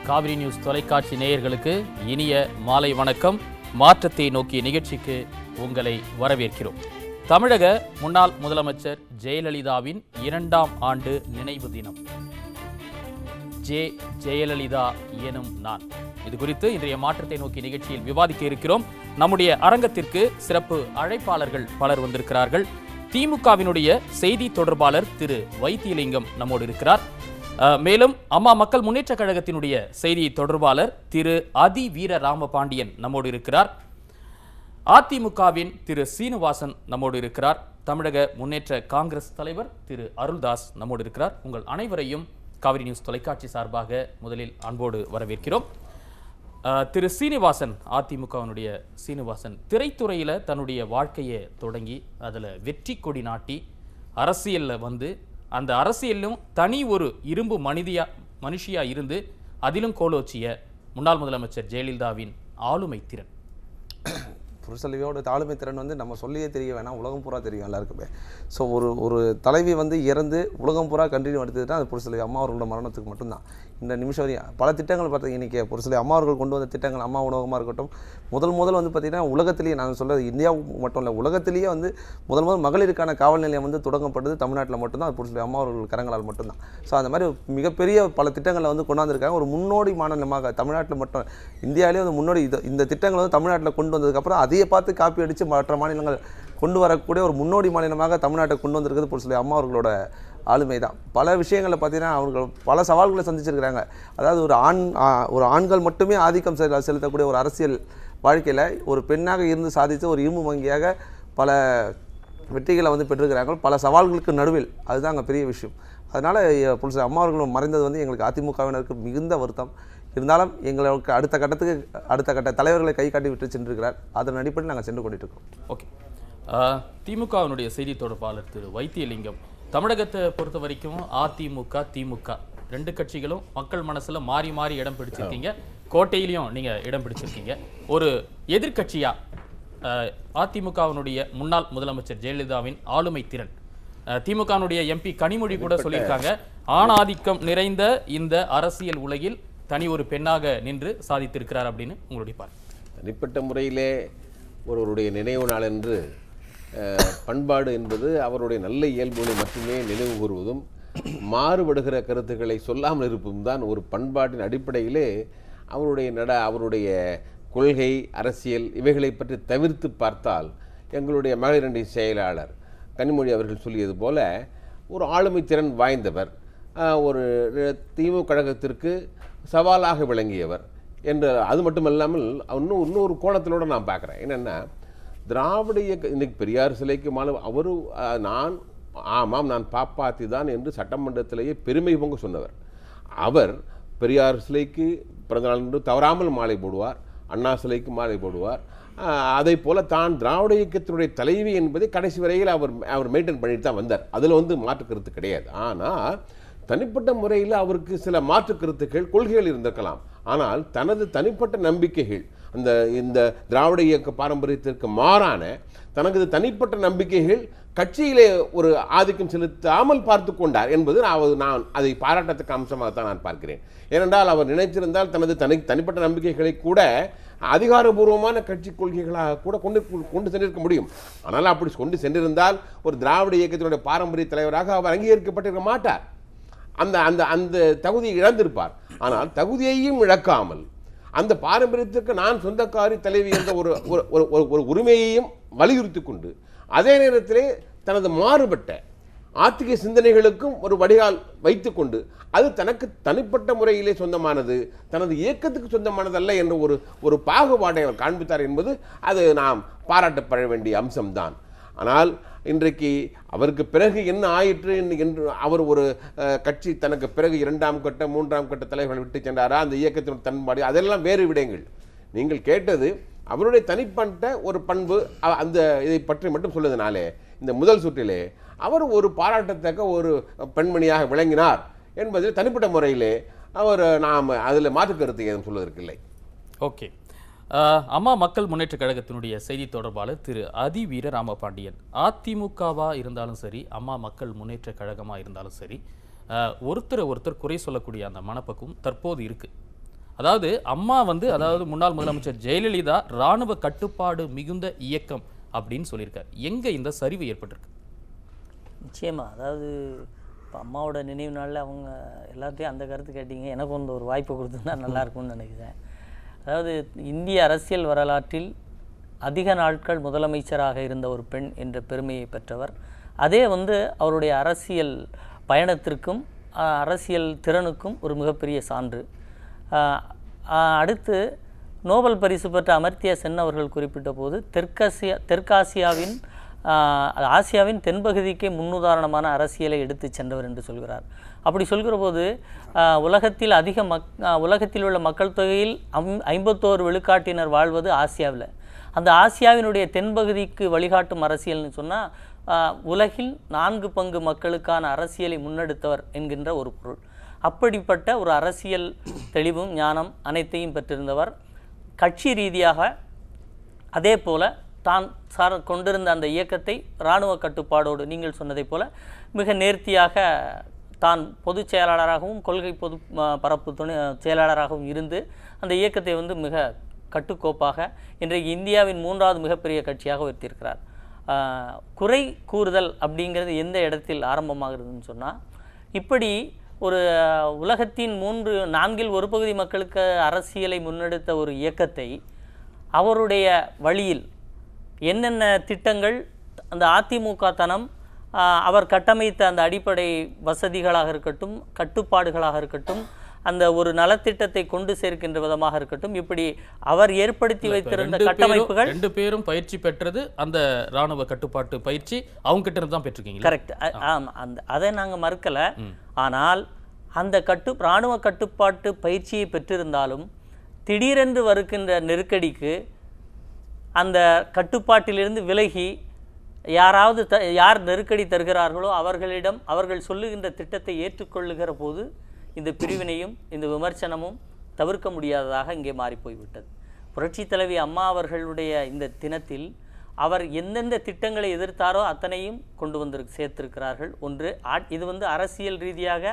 Kaveri news தொலைக்காட்சி நேயர்களுக்கு இனிய மாலை வணக்கம் மாற்றத்தை நோக்கிய நிகழ்ச்சிக்கு உங்களை வரவேற்கிறோம் தமிழக முன்னாள் முதலமைச்சர் ஜெயலலிதாவின் இரண்டாம் ஆண்டு நினைவு தினம் ஜே ஜெயலலிதா எனும் நான் இது குறித்து இன்றைய மாற்றத்தை நோக்கி நிகழ்ச்சியில் விவாதிக்க இருக்கிறோம் நம்முடைய அரங்கத்திற்கு சிறப்பு அழைப்பாளர்கள் பலர் வந்திருக்கிறார்கள் திமுகவினுடைய செய்தி தொடர்பாளர் திரு வைத்தியலிங்கம் நம்மோடு இருக்கிறார் அஹ், மேலும் அம்மா மக்கள் முன்னேற்ற கழகத்தினுடைய செய்தி தொடர்பாளர் திரு அதி வீர ராமபாண்டியன் நம்மோடு இருக்கிறார் அதிமுகவின் திரு சீனிவாசன் நம்மோடு இருக்கிறார் தமிழக முன்னேற்ற காங்கிரஸ் தலைவர் திரு அருள்தாஸ் நம்மோடு இருக்கிறார் உங்கள் அனைவரையும் காவிரி நியூஸ் தொலைக்காட்சி சார்பாக முதலில் அன்போடு வரவேற்கிறோம் அஹ், திரு சீனிவாசன் அதிமுகவினுடைய சீனிவாசன் திரைத்துறையில தன்னுடைய வாழ்க்கையை தொடங்கி அதுல வெற்றி கொடி நாட்டி அரசியல்ல வந்து அந்த அரசியலிலும் தனி ஒரு இரும்பு மனிதியா மனுஷியா இருந்து அதிலும் கோலோச்சிய முன்னாள் முதலமைச்சர் ஜெயலலிதாவின் ஆளுமை திறன் புருஷலியோட தாழ்மை திறன் வந்து நம்ம சொல்லியே தெரிய வேணாம் உலகம் பூரா தெரியும் எல்லாருக்குமே ஸோ ஒரு ஒரு தலைவி வந்து இறந்து உலகம் பூரா கண்டினியூ எடுத்ததுன்னா அது புருஷலி அம்மா அவர்களோட மரணத்துக்கு மட்டும்தான் இந்த நிமிஷம் வரையும் பல திட்டங்கள் பார்த்தீங்க இன்றைக்கி புருஷலி அம்மா அவர்கள் கொண்டு வந்த திட்டங்கள் அம்மா உணவகமாக இருக்கட்டும் முதல் முதல் வந்து பார்த்திங்கன்னா உலகத்திலேயே நான் சொல்கிறது இந்தியா மட்டும் இல்லை உலகத்திலேயே வந்து முதல் முதல் மகளிருக்கான காவல் நிலையம் வந்து தொடங்கப்பட்டது தமிழ்நாட்டில் மட்டும்தான் அது புருஷலி அம்மா அவர்கள் கரங்களால் மட்டும்தான் ஸோ அந்த மாதிரி மிகப்பெரிய பல திட்டங்களை வந்து கொண்டாந்துருக்காங்க ஒரு முன்னோடி மாநிலமாக தமிழ்நாட்டில் மட்டும் இந்தியாவிலேயே வந்து முன்னோடி இது இந்த திட்டங்களை வந்து தமிழ்நாட்டில் கொண்டு வந்ததுக்கப்புறம் அதையே பார்த்து காப்பி அடித்து மற்ற மாநிலங்கள் கொண்டு வரக்கூடிய ஒரு முன்னோடி மாநிலமாக தமிழ்நாட்டை கொண்டு வந்திருக்கிறது ஒரு சில அம்மா அவர்களோட ஆளுமை தான் பல விஷயங்களில் பார்த்தீங்கன்னா அவர்கள் பல சவால்களை சந்திச்சிருக்கிறாங்க அதாவது ஒரு ஆண் ஆ, ஒரு ஆண்கள் மட்டுமே ஆதிக்கம் செல- செலுத்தக்கூடிய ஒரு அரசியல் வாழ்க்கையில் ஒரு பெண்ணாக இருந்து சாதித்து ஒரு இரும்பு வங்கியாக பல வெற்றிகளை வந்து பெற்றிருக்கிறாங்க பல சவால்களுக்கு நடுவில் அதுதான் அங்கே பெரிய விஷயம் அதனால் புலிஸ் அம்மா அவர்கள் மறைந்தது வந்து எங்களுக்கு அதிமுகவினருக்கு மிகுந்த வருத்தம் இருந்தாலும் எங்களுக்கு அடுத்த கட்டத்துக்கு அடுத்த கட்ட தலைவர்களை கை காட்டி விட்டு சென்றிருக்கிறார் அதன் அடிப்படையில் நாங்கள் சென்று கொண்டிட்டு இருக்கோம் ஓகே அஹ், திமுகவினுடைய செய்தி தொடர்பாளர் திரு வைத்தியலிங்கம் தமிழகத்தை பொறுத்த வரைக்கும் அதிமுக திமுக ரெண்டு கட்சிகளும் மக்கள் மனசுல மாறி மாறி இடம் பிடிச்சிருக்கீங்க கோட்டையிலையும் நீங்க இடம் பிடிச்சிருக்கீங்க ஒரு எதிர்க்கட்சியா அஹ், அதிமுகவினுடைய முன்னாள் முதலமைச்சர் ஜெயலலிதாவின் ஆளுமை திறன் அஹ், திமுகவினுடைய எம்பி கனிமொழி கூட சொல்லியிருக்காங்க ஆணாதிக்கம் நிறைந்த இந்த அரசியல் உலகில் தனி ஒரு பெண்ணாக நின்று சாதித்திருக்கிறார் அப்படின்னு உங்களுடைய பார்வை தனிப்பட்ட முறையிலே ஒருவருடைய நினைவு நாள் என்று அஹ், பண்பாடு என்பது அவருடைய நல்ல இயல்புகளை மட்டுமே நினைவு கூறுவதும் மாறுபடுகிற கருத்துக்களை சொல்லாமல் இருப்பதும் தான் ஒரு பண்பாட்டின் அடிப்படையிலே அவருடைய நட அவருடைய கொள்கை அரசியல் இவைகளை பற்றி தவிர்த்து பார்த்தால் எங்களுடைய மகளிரணி செயலாளர் கனிமொழி அவர்கள் சொல்லியது போல ஒரு ஆளுமை திறன் வாய்ந்தவர் அஹ், ஒரு திமுக கழகத்திற்கு சவாலாக விளங்கியவர் என்று அது மட்டுமல்லாமல் இன்னும் இன்னொரு கோணத்திலோட நான் பார்க்குறேன் என்னென்னா திராவிட இயக்க இன்னைக்கு பெரியார் சிலைக்கு மாலை அவரு அஹ், நான் ஆமாம் நான் பாப்பாத்தி தான் என்று சட்டமன்றத்திலேயே பெருமை பொங்க சொன்னவர் அவர் பெரியார் சிலைக்கு பிறந்தநாள் என்று தவறாமல் மாலை போடுவார் அண்ணா சிலைக்கு மாலை போடுவார் ஆஹ் அதை போல தான் திராவிட இயக்கத்தினுடைய தலைவி என்பதை கடைசி வரையில் அவர் அவர் மெயின்டைன் பண்ணிட்டு தான் வந்தார் அதில் வந்து மாற்று கருத்து கிடையாது ஆனால் தனிப்பட்ட முறையில் அவருக்கு சில மாற்று கருத்துக்கள் கொள்கைகள் இருந்திருக்கலாம் ஆனால் தனது தனிப்பட்ட நம்பிக்கைகள் அந்த இந்த திராவிட இயக்க பாரம்பரியத்திற்கு மாறான தனது தனிப்பட்ட நம்பிக்கைகள் கட்சியிலே ஒரு ஆதிக்கம் செலுத்தாமல் பார்த்து கொண்டார் என்பது நான் நான் அதை பாராட்டத்தக்க அம்சமாகத்தான் நான் பார்க்கிறேன் ஏனென்றால் அவர் நினைத்திருந்தால் தனது தனி தனிப்பட்ட நம்பிக்கைகளை கூட அதிகாரபூர்வமான கட்சி கொள்கைகளாக கூட கொண்டு கொண்டு சென்றிருக்க முடியும் ஆனால் அப்படி கொண்டு சென்றிருந்தால் ஒரு திராவிட இயக்கத்தினுடைய பாரம்பரிய தலைவராக அவர் அங்கீகரிக்கப்பட்டிருக்க மாட்டார் அந்த அந்த அந்த தகுதியை இழந்திருப்பார் ஆனால் தகுதியையும் இழக்காமல் அந்த பாரம்பரியத்திற்கு நான் சொந்தக்காரி தலைவி என்ற ஒரு ஒரு ஒரு- ஒரு ஒரு உரிமையையும் வலியுறுத்தி கொண்டு அதே நேரத்திலே தனது மாறுபட்ட ஆத்திக சிந்தனைகளுக்கும் ஒரு வடிகால் வைத்துக்கொண்டு அது தனக்கு தனிப்பட்ட முறையிலே சொந்தமானது தனது இயக்கத்துக்கு சொந்தமானதல்ல என்ற ஒரு ஒரு பாகுபாட்டை அவர் காண்பித்தார் என்பது அது நாம் பாராட்டப்பட வேண்டிய அம்சம்தான் ஆனால் இன்றைக்கு அவருக்கு பிறகு என்ன ஆயிற்று என்று- என்று அவர் ஒரு அஹ், கட்சி தனக்கு பிறகு இரண்டாம் கட்ட மூன்றாம் கட்ட தலைவர்கள் விட்டு சென்றாரா அந்த இயக்கத்தின் தன்பாடு அதெல்லாம் வேறு விடயங்கள் நீங்கள் கேட்டது அவருடைய தனிப்பட்ட ஒரு பண்பு அ- அந்த இதை பற்றி மட்டும் சொல்லுவதனாலே இந்த முதல் சுற்றிலே அவர் ஒரு பாராட்டத்தக்க ஒரு பெண்மணியாக விளங்கினார் என்பதில் தனிப்பட்ட முறையிலே அவர் நாம் அதில் மாற்று கருத்து ஏதும் சொல்வதற்கில்லை ஓகே அஹ், அம்மா மக்கள் முன்னேற்ற கழகத்தினுடைய செய்தி தொடர்பாளர் திரு அதிவீர ராமபாண்டியன் அதிமுகவா இருந்தாலும் சரி அம்மா மக்கள் முன்னேற்ற கழகமா இருந்தாலும் சரி அஹ், ஒருத்தரை ஒருத்தர் குறை சொல்லக்கூடிய அந்த மனப்பக்குவம் தற்போது இருக்கு அதாவது அம்மா வந்து அதாவது முன்னாள் முதலமைச்சர் ஜெயலலிதா ராணுவ கட்டுப்பாடு மிகுந்த இயக்கம் அப்படின்னு சொல்லியிருக்காரு எங்க இந்த சரிவு ஏற்பட்டிருக்கு நிச்சயமா அதாவது இப்போ அம்மாவோட நினைவு நாளில் அவங்க எல்லாத்தையும் அந்த கருத்து கேட்டீங்க எனக்கு வந்து ஒரு வாய்ப்பு கொடுத்துருந்தா நல்லா இருக்கும்னு நினைக்கிறேன் அதாவது இந்திய அரசியல் வரலாற்றில் அதிக நாட்கள் முதலமைச்சராக இருந்த ஒரு பெண் என்ற பெருமையை பெற்றவர் அதே வந்து அவருடைய அரசியல் பயணத்திற்கும் ஆஹ், அரசியல் திறனுக்கும் ஒரு மிகப்பெரிய சான்று ஆஹ், ஆஹ், அடுத்து நோபல் பரிசு பெற்ற அமர்த்தியா சென் அவர்கள் குறிப்பிட்ட போது தெற்காசியா தெற்காசியாவின் ஆஹ், ஆசியாவின் தென்பகுதிக்கே முன்னுதாரணமான அரசியலை எடுத்து சென்றவர் என்று சொல்கிறார் அப்படி சொல்கிற போது ஆஹ், உலகத்தில் அதிக மக் ஆஹ், உலகத்தில் உள்ள மக்கள் தொகையில் அம் ஐம்பத்தோரு விழுக்காட்டினர் வாழ்வது ஆசியாவில் அந்த ஆசியாவினுடைய தென்பகுதிக்கு வழிகாட்டும் அரசியல்னு சொன்னால் உலகில் நான்கு பங்கு மக்களுக்கான அரசியலை முன்னெடுத்தவர் என்கின்ற ஒரு பொருள் அப்படிப்பட்ட ஒரு அரசியல் தெளிவும் ஞானம் அனைத்தையும் பெற்றிருந்தவர் கட்சி ரீதியாக அதே போல தான் சார் கொண்டிருந்த அந்த இயக்கத்தை இராணுவ கட்டுப்பாடோடு நீங்கள் சொன்னதைப் போல மிக நேர்த்தியாக தான் பொதுச் செயலாளராகவும் கொள்கை பொது ம- பரப்பு துணை செயலாளராகவும் இருந்து அந்த இயக்கத்தை வந்து மிக கட்டுக்கோப்பாக இன்றைக்கு இந்தியாவின் மூன்றாவது மிகப்பெரிய கட்சியாக உயர்த்தியிருக்கிறார் ஆஹ், குறை கூறுதல் அப்படிங்கிறது எந்த இடத்தில் ஆரம்பமாகிறதுன்னு சொன்னால் இப்படி ஒரு அஹ், உலகத்தின் மூன்று நான்கில் ஒரு பகுதி மக்களுக்கு அரசியலை முன்னெடுத்த ஒரு இயக்கத்தை அவருடைய வழியில் என்னென்ன திட்டங்கள் அந்த அதிமுக தனம் ஆஹ், அவர் கட்டமைத்த அந்த அடிப்படை வசதிகளாக இருக்கட்டும் கட்டுப்பாடுகளாக இருக்கட்டும் அந்த ஒரு நலத்திட்டத்தை கொண்டு சேர்க்கின்ற விதமாக இருக்கட்டும் இப்படி அவர் ஏற்படுத்தி வைத்திருந்த ரெண்டு பேரும் கட்டமைப்புகள் ரெண்டு பேரும் பயிற்சி பெற்றது அந்த ராணுவ கட்டுப்பாட்டு பயிற்சி அவங்க கிட்ட இருந்து தான் பெற்றிருக்கீங்களா கரெக்ட் ஆமாம் அந்த அதை நாங்கள் மறுக்கலை ஆனால் அந்த கட்டு இராணுவ கட்டுப்பாட்டு பயிற்சியை பெற்றிருந்தாலும் திடீரென்று வருகின்ற நெருக்கடிக்கு அந்த கட்டுப்பாட்டிலிருந்து விலகி யாராவது த யார் நெருக்கடி தருகிறார்களோ அவர்களிடம் அவர்கள் சொல்லுகின்ற திட்டத்தை ஏற்றுக்கொள்ளுகிற போது இந்த பிரிவினையும் இந்த விமர்சனமும் தவிர்க்க முடியாததாக இங்கே மாறிப்போய்விட்டது புரட்சித் தலைவி அம்மா அவர்களுடைய இந்த தினத்தில் அவர் எந்தெந்த திட்டங்களை எதிர்த்தாரோ அத்தனையும் கொண்டு வந்து சேர்த்திருக்கிறார்கள் ஒன்று ஆட்- இது வந்து அரசியல் ரீதியாக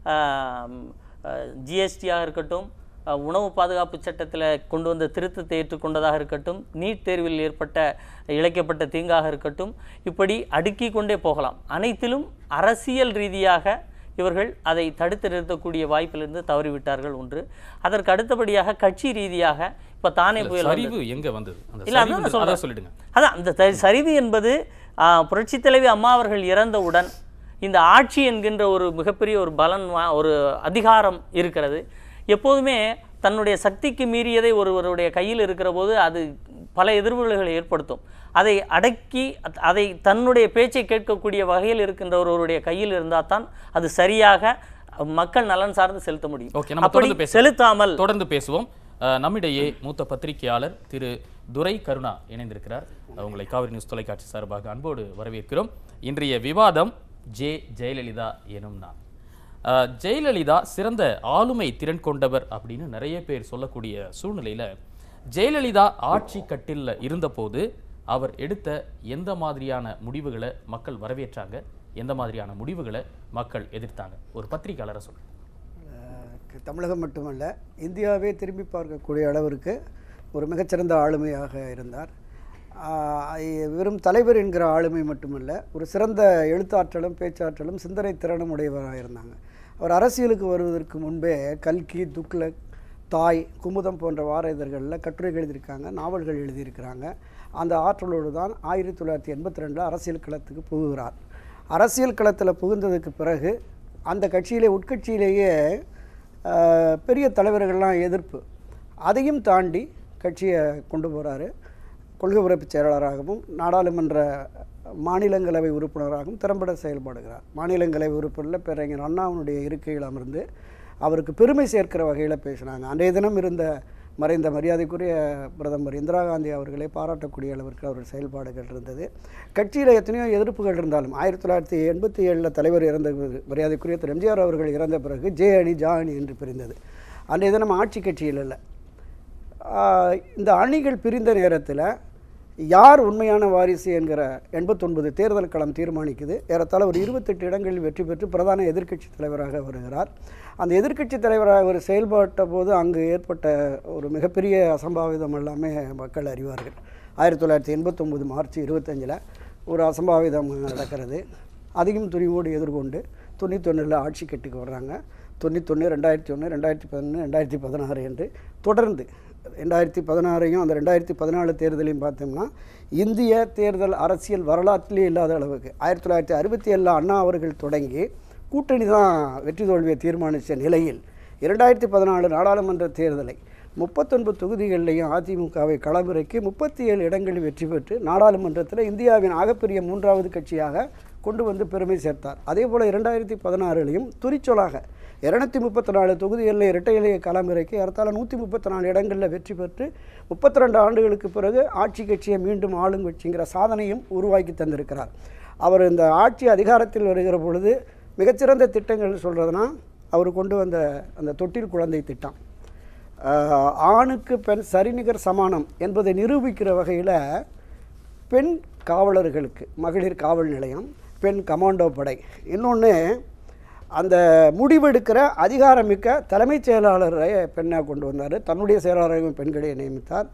ஜிஎஸ்டியாக இருக்கட்டும் அஹ், உணவு பாதுகாப்பு சட்டத்தில் கொண்டு வந்த திருத்தத்தை ஏற்றுக்கொண்டதாக இருக்கட்டும் நீட் தேர்வில் ஏற்பட்ட இழைக்கப்பட்ட தீங்காக இருக்கட்டும் இப்படி அடுக்கிக் கொண்டே போகலாம் அனைத்திலும் அரசியல் ரீதியாக இவர்கள் அதை தடுத்து நிறுத்தக்கூடிய வாய்ப்பிலிருந்து தவறிவிட்டார்கள் ஒன்று அதற்கு அடுத்தபடியாக கட்சி ரீதியாக இப்போ தானே புயல் வந்தது. சரிவு எங்க வந்தது அந்த இல்ல, அதான் சரிவு நான் சொல்றேன். அதை சொல்லிடுங்க அதான் இந்த த- சரிவு என்பது புரட்சி தலைவி அம்மா அவர்கள் இறந்தவுடன் இந்த ஆட்சி என்கின்ற ஒரு மிகப்பெரிய ஒரு பலன் வா- ஒரு அதிகாரம் இருக்கிறது எப்போதுமே தன்னுடைய சக்திக்கு மீறியதை ஒருவருடைய கையில் இருக்கிற போது அது பல எதிர்வுகளை ஏற்படுத்தும் அதை அடக்கி அத்- அதை தன்னுடைய பேச்சை கேட்கக்கூடிய வகையில் இருக்கின்ற ஒருவருடைய கையில் இருந்தால் தான் அது சரியாக மக்கள் நலன் சார்ந்து செலுத்த முடியும் ஓகே நம்ம அப்படி தொடர்ந்து பேசலாம். செலுத்தாமல் தொடர்ந்து பேசுவோம் அஹ், நம்மிடையே மூத்த பத்திரிகையாளர் திரு துரை கருணா இணைந்திருக்கிறார் அஹ், உங்களை காவிரி நியூஸ் தொலைக்காட்சி சார்பாக அன்போடு வரவேற்கிறோம் இன்றைய விவாதம் ஜே ஜெயலலிதா எனும் நான் அஹ், ஜெயலலிதா சிறந்த ஆளுமை திறன் கொண்டவர் அப்படின்னு நிறைய பேர் சொல்லக்கூடிய சூழ்நிலையில ஜெயலலிதா ஆட்சி கட்டில்ல இருந்தபோது அவர் எடுத்த எந்த மாதிரியான முடிவுகளை மக்கள் வரவேற்றாங்க எந்த மாதிரியான முடிவுகளை மக்கள் எதிர்த்தாங்க ஒரு பத்திரிகையாளரை சொல்லுங்க அஹ் தமிழகம் மட்டுமல்ல இந்தியாவே திரும்பி பார்க்கக்கூடிய அளவிற்கு ஒரு மிகச்சிறந்த ஆளுமையாக இருந்தார் ஆஹ் இ- வெறும் தலைவர் என்கிற ஆளுமை மட்டுமல்ல ஒரு சிறந்த எழுத்தாற்றலும் பேச்சாற்றலும் சிந்தனை திறனும் உடையவராக இருந்தாங்க அவர் அரசியலுக்கு வருவதற்கு முன்பே கல்கி துக்ளக் தாய் குமுதம் போன்ற வார இதழ்களில் கட்டுரைகள் எழுதியிருக்காங்க நாவல்கள் எழுதியிருக்கிறாங்க அந்த ஆற்றலோடு தான் ஆயிரத்தி தொள்ளாயிரத்தி எண்பத்தி ரெண்டில் அரசியல் களத்துக்கு புகுகிறார் அரசியல் களத்தில் புகுந்ததுக்கு பிறகு அந்த கட்சியிலே உட்கட்சியிலேயே ஆஹ், பெரிய தலைவர்கள்லாம் எதிர்ப்பு அதையும் தாண்டி கட்சியை கொண்டு போகிறாரு கொள்கை உறுப்பு செயலாளராகவும் நாடாளுமன்ற மாநிலங்களவை உறுப்பினராகவும் திறம்பட செயல்படுகிறார் மாநிலங்களவை உறுப்பினரில் பேரறிஞர் அண்ணாவினுடைய இருக்கையில் அமர்ந்து அவருக்கு பெருமை சேர்க்கிற வகையில் பேசினாங்க அன்றைய தினம் இருந்த மறைந்த மரியாதைக்குரிய பிரதமர் இந்திரா காந்தி அவர்களை பாராட்டக்கூடிய அளவிற்கு அவர் செயல்பாடுகள் இருந்தது கட்சியில் எத்தனையோ எதிர்ப்புகள் இருந்தாலும் ஆயிரத்தி தொள்ளாயிரத்தி எண்பத்தி ஏழில் தலைவர் இறந்த பிறகு, மரியாதைக்குரிய திரு எம்ஜிஆர் அவர்கள் இறந்த பிறகு ஜே அணி ஜா அணி என்று பிரிந்தது அன்றைய தினம் ஆட்சி கட்சியில் இல்லை ஆஹ் இந்த அணிகள் பிரிந்த நேரத்தில் யார் உண்மையான வாரிசு என்கிற எண்பத்தொன்பது தேர்தல் களம் தீர்மானிக்குது ஏறத்தாழ ஒரு இருபத்தெட்டு இடங்களில் வெற்றி பெற்று பிரதான எதிர்க்கட்சி தலைவராக வருகிறார் அந்த எதிர்க்கட்சி தலைவராக அவர் செயல்பட்ட போது அங்கு ஏற்பட்ட ஒரு மிகப்பெரிய அசம்பாவிதம் எல்லாமே மக்கள் அறிவார்கள் ஆயிரத்தி தொள்ளாயிரத்தி எண்பத்தொம்போது மார்ச் இருபத்தஞ்சில் ஒரு அசம்பாவிதம் நடக்கிறது அதையும் துணிவோடு எதிர்கொண்டு தொண்ணூத்தொன்னில் ஆட்சி கட்டுக்கு வர்றாங்க தொண்ணூத்தொன்று ரெண்டாயிரத்தி ஒன்று ரெண்டாயிரத்தி பதினொன்று ரெண்டாயிரத்தி பதினாறு என்று தொடர்ந்து ரெண்டாயிரத்தி பதினாறையும் அந்த ரெண்டாயிரத்தி பதினாலு தேர்தலையும் பார்த்தோம்னா இந்திய தேர்தல் அரசியல் வரலாற்றிலே இல்லாத அளவுக்கு ஆயிரத்தி தொள்ளாயிரத்தி அறுபத்தி ஏழில் அண்ணா அவர்கள் தொடங்கி கூட்டணி தான் வெற்றி தோல்வியை தீர்மானித்த நிலையில் இரண்டாயிரத்தி பதினாலு நாடாளுமன்ற தேர்தலை முப்பத்தொன்பது தொகுதிகளிலையும் அதிமுகவை களமிறக்கி முப்பத்தி ஏழு இடங்களில் வெற்றி பெற்று நாடாளுமன்றத்தில் இந்தியாவின் ஆகப்பெரிய மூன்றாவது கட்சியாக கொண்டு வந்து பெருமை சேர்த்தார் அதே போல் இரண்டாயிரத்தி பதினாறுலையும் துரிச்சொலாக இரநூத்தி முப்பத்தி நாலு தொகுதிகளில் இரட்டை இலையை களமிறக்கி ஏறத்தாழ நூற்றி முப்பத்தி நாலு இடங்களில் வெற்றி பெற்று முப்பத்தி ரெண்டு ஆண்டுகளுக்கு பிறகு ஆட்சி கட்சியை மீண்டும் ஆளும் கட்சிங்கிற சாதனையும் உருவாக்கி தந்திருக்கிறார் அவர் இந்த ஆட்சி அதிகாரத்தில் வருகிற பொழுது மிகச்சிறந்த திட்டங்கள் சொல்கிறதுனா அவர் கொண்டு வந்த அந்த தொட்டில் குழந்தை திட்டம் ஆஹ், ஆணுக்கு பெண் சரிநிகர் சமானம் என்பதை நிரூபிக்கிற வகையில் பெண் காவலர்களுக்கு மகளிர் காவல் நிலையம் பெண் கமாண்டோ படை இன்னொன்று அந்த முடிவெடுக்கிற அதிகாரமிக்க தலைமைச் செயலாளரை பெண்ணாக கொண்டு வந்தார் தன்னுடைய செயலாளரையும் பெண்களை நியமித்தார்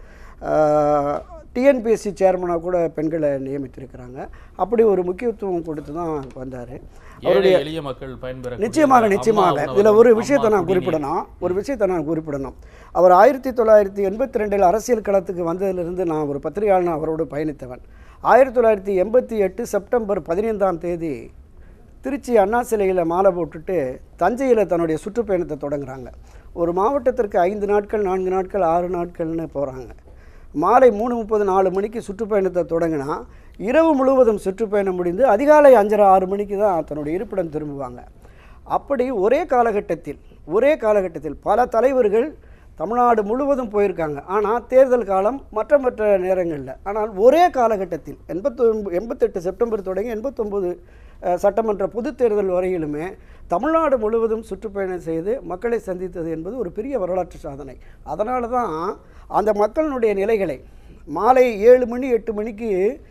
டிஎன்பிஎஸ்சி சேர்மனாக கூட பெண்களை நியமித்திருக்கிறாங்க அப்படி ஒரு முக்கியத்துவம் கொடுத்து தான் வந்தார் ஏழை எளிய மக்கள் பயன்பெற நிச்சயமாக நிச்சயமாக இதில் ஒரு விஷயத்தை நான் குறிப்பிடணும் ஒரு விஷயத்தை நான் குறிப்பிடணும் அவர் ஆயிரத்தி தொள்ளாயிரத்தி எண்பத்தி ரெண்டில் அரசியல் களத்துக்கு வந்ததிலிருந்து நான் ஒரு பத்திரிகையாளன் அவரோடு பயணித்தவன் ஆயிரத்தி தொள்ளாயிரத்தி எண்பத்தி எட்டு செப்டம்பர் பதினைந்தாம் தேதி திருச்சி அண்ணா சிலையில் மாலை போட்டுட்டு தஞ்சையில் தன்னுடைய சுற்றுப்பயணத்தை தொடங்குறாங்க ஒரு மாவட்டத்திற்கு ஐந்து நாட்கள் நான்கு நாட்கள் ஆறு நாட்கள்னு போகிறாங்க மாலை மூணு முப்பது நாலு மணிக்கு சுற்றுப்பயணத்தை தொடங்கினா இரவு முழுவதும் சுற்றுப்பயணம் முடிந்து அதிகாலை அஞ்சரை ஆறு மணிக்கு தான் தன்னுடைய இருப்பிடம் திரும்புவாங்க அப்படி ஒரே காலகட்டத்தில் ஒரே காலகட்டத்தில் பல தலைவர்கள் தமிழ்நாடு முழுவதும் போயிருக்காங்க ஆனால் தேர்தல் காலம் மற்ற மற்ற நேரங்களில் ஆனால் ஒரே காலகட்டத்தில் எண்பத்தொன்பது எண்பத்தெட்டு செப்டம்பர் தொடங்கி எண்பத்தொம்போது அஹ், சட்டமன்ற பொதுத் தேர்தல் வரையிலுமே தமிழ்நாடு முழுவதும் சுற்றுப்பயணம் செய்து மக்களை சந்தித்தது என்பது ஒரு பெரிய வரலாற்று சாதனை அதனால தான் அந்த மக்களினுடைய நிலைகளை மாலை ஏழு மணி எட்டு மணிக்கு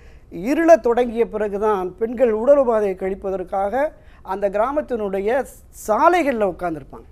இருளத் தொடங்கிய பிறகுதான் பெண்கள் உடல் உபாதையை கழிப்பதற்காக அந்த கிராமத்தினுடைய சாலைகளில் உட்கார்ந்திருப்பாங்க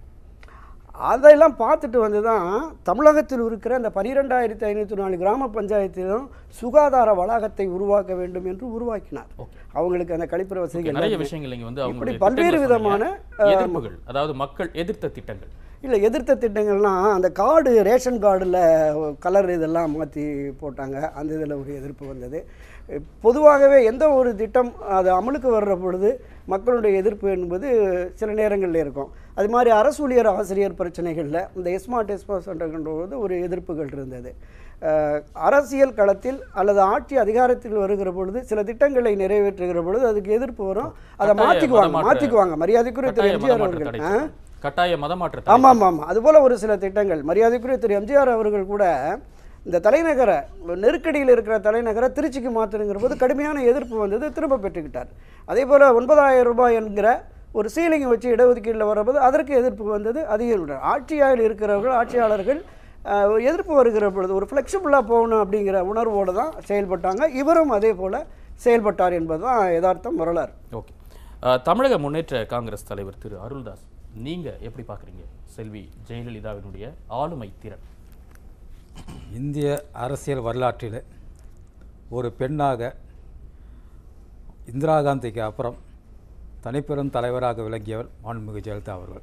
அதெல்லாம் பார்த்துட்டு வந்து தான் தமிழகத்தில் இருக்கிற அந்த பன்னிரெண்டாயிரத்தி ஐநூற்றி நாலு கிராம பஞ்சாயத்திலும் சுகாதார வளாகத்தை உருவாக்க வேண்டும் என்று உருவாக்கினார் அவங்களுக்கு அந்த கழிப்பிற வசதிகள் நிறைய எல்லாமே. விஷயங்கள் நீங்க வந்து இப்படி அவங்களுடைய பல்வேறு திட்டங்களை விதமான சொன்னீங்க. எதிர்ப்புகள் அதாவது மக்கள் எதிர்த்த திட்டங்கள் இல்லை எதிர்த்த திட்டங்கள்லாம் அந்த கார்டு ரேஷன் கார்டில் கலர் இதெல்லாம் மாற்றி போட்டாங்க அந்த இதில் ஒரு எதிர்ப்பு வந்தது பொதுவாகவே எந்த ஒரு திட்டம் அது அமலுக்கு வர்ற பொழுது மக்களுடைய எதிர்ப்பு என்பது சில நேரங்களில் இருக்கும் அது மாதிரி அரசு ஊழியர் ஆசிரியர் பிரச்சனைகளில் இந்த எஸ்மார்ட் எஸ்மார்ட் சென்டர்கின்ற ஒரு எதிர்ப்புகள் இருந்தது அஹ், அரசியல் களத்தில் அல்லது ஆட்சி அதிகாரத்தில் வருகிற பொழுது சில திட்டங்களை நிறைவேற்றுகிற பொழுது அதுக்கு எதிர்ப்பு வரும் அதை கட்டாய மாற்றிக்குவாங்க மதமாற்ற- மாற்றிக்குவாங்க மரியாதைக்குரிய திரு கட்டாய எம்ஜிஆர் மதமாற்ற அவர்கள் தடை ஆ? சட்டம். கட்டாய மதமாற்ற தடை ஆமாம் ஆமாம் அதுபோல் ஒரு சில திட்டங்கள் மரியாதைக்குரிய திரு எம்ஜிஆர் அவர்கள் கூட இந்த தலைநகரை நெருக்கடியில் இருக்கிற தலைநகரை திருச்சிக்கு மாற்றணுங்கிற போது கடுமையான எதிர்ப்பு வந்தது திரும்ப பெற்றுக்கிட்டார் அதே போல் ஒன்பதாயிரம் ரூபாய் என்கிற ஒரு சீலிங்கை வச்சு இடஒதுக்கீட்டில் வரும்போது அதற்கு எதிர்ப்பு வந்தது அதிகம் விட்டார். ஆட்சியாளர் இருக்கிறவர்கள் ஆட்சியாளர்கள் ஆஹ், ஒரு எதிர்ப்பு வருகிற பொழுது ஒரு ஃப்ளெக்சிபிளாக போகணும் அப்படிங்கிற உணர்வோடு தான் செயல்பட்டாங்க இவரும் அதே போல் செயல்பட்டார் என்பது தான் யதார்த்தம் வரலாறு ஓகே அஹ், தமிழக முன்னேற்ற காங்கிரஸ் தலைவர் திரு அருள்தாஸ் நீங்க எப்படி பார்க்குறீங்க செல்வி ஜெயலலிதாவினுடைய ஆளுமை திறன் இந்திய அரசியல் வரலாற்றில் ஒரு பெண்ணாக இந்திரா காந்திக்கு அப்புறம் தனிப்பெரும் தலைவராக விளங்கியவர் மாண்புமிகு ஜெயலலிதா அவர்கள்